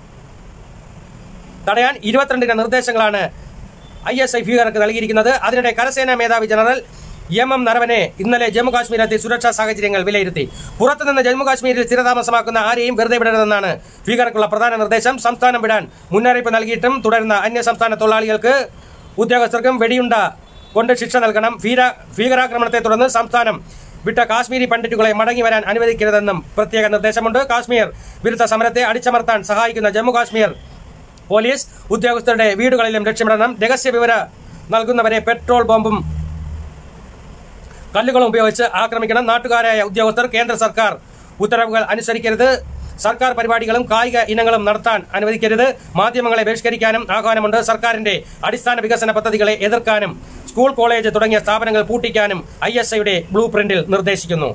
S1: തടയാൻ ഇരുപത്തിരണ്ടിന് നിർദ്ദേശങ്ങളാണ് ഐ എസ് ഐ ഭീകരർക്ക് നൽകിയിരിക്കുന്നത് അതിനിടെ കരസേനാ മേധാവി ജനറൽ എം എം നരവനെ ഇന്നലെ ജമ്മു കാശ്മീരിലെത്തി സുരക്ഷാ സാഹചര്യങ്ങൾ വിലയിരുത്തി പുറത്തുനിന്ന് ജമ്മു കാശ്മീരിൽ സ്ഥിരതാമസമാക്കുന്ന ആരെയും വെറുതെ വിടരുതെന്നാണ് ഭീകരർക്കുള്ള പ്രധാന നിർദ്ദേശം സംസ്ഥാനം വിടാൻ മുന്നറിയിപ്പ് നൽകിയിട്ടും തുടരുന്ന അന്യ സംസ്ഥാന തൊഴിലാളികൾക്ക് ഉദ്യോഗസ്ഥർക്കും വെടിയുണ്ട കൊണ്ട് ശിക്ഷ നൽകണം ഭീര ഭീകരാക്രമണത്തെ തുടർന്ന് സംസ്ഥാനം വിട്ട കാശ്മീരി പണ്ഡിറ്റുകളെ മടങ്ങി വരാൻ അനുവദിക്കരുതെന്നും പ്രത്യേക നിർദ്ദേശമുണ്ട് കാശ്മീർ വിരുദ്ധ സമരത്തെ അടിച്ചമർത്താൻ സഹായിക്കുന്ന ജമ്മു കാശ്മീർ പോലീസ് ഉദ്യോഗസ്ഥരുടെ വീടുകളിലും ലക്ഷ്യമിടണം രഹസ്യ വിവര നൽകുന്നവരെ പെട്രോൾ ബോംബും കല്ലുകളും ഉപയോഗിച്ച് ആക്രമിക്കണം നാട്ടുകാരായ ഉദ്യോഗസ്ഥർ കേന്ദ്ര സർക്കാർ ഉത്തരവുകൾ അനുസരിക്കരുത് സർക്കാർ പരിപാടികളും കായിക ഇനങ്ങളും നടത്താൻ അനുവദിക്കരുത് മാധ്യമങ്ങളെ ബഹിഷ്കരിക്കാനും ആഹ്വാനമുണ്ട് സർക്കാരിന്റെ അടിസ്ഥാന വികസന പദ്ധതികളെ എതിർക്കാനും സ്കൂൾ കോളേജ് തുടങ്ങിയ സ്ഥാപനങ്ങൾ പൂട്ടിക്കാനും ഐ എസ് ഐയുടെ ബ്ലൂ പ്രിന്റിൽ നിർദ്ദേശിക്കുന്നു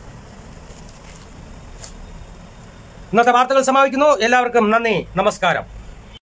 S1: ഇന്നത്തെ വാർത്തകൾ സമാപിക്കുന്നു എല്ലാവർക്കും നന്ദി നമസ്കാരം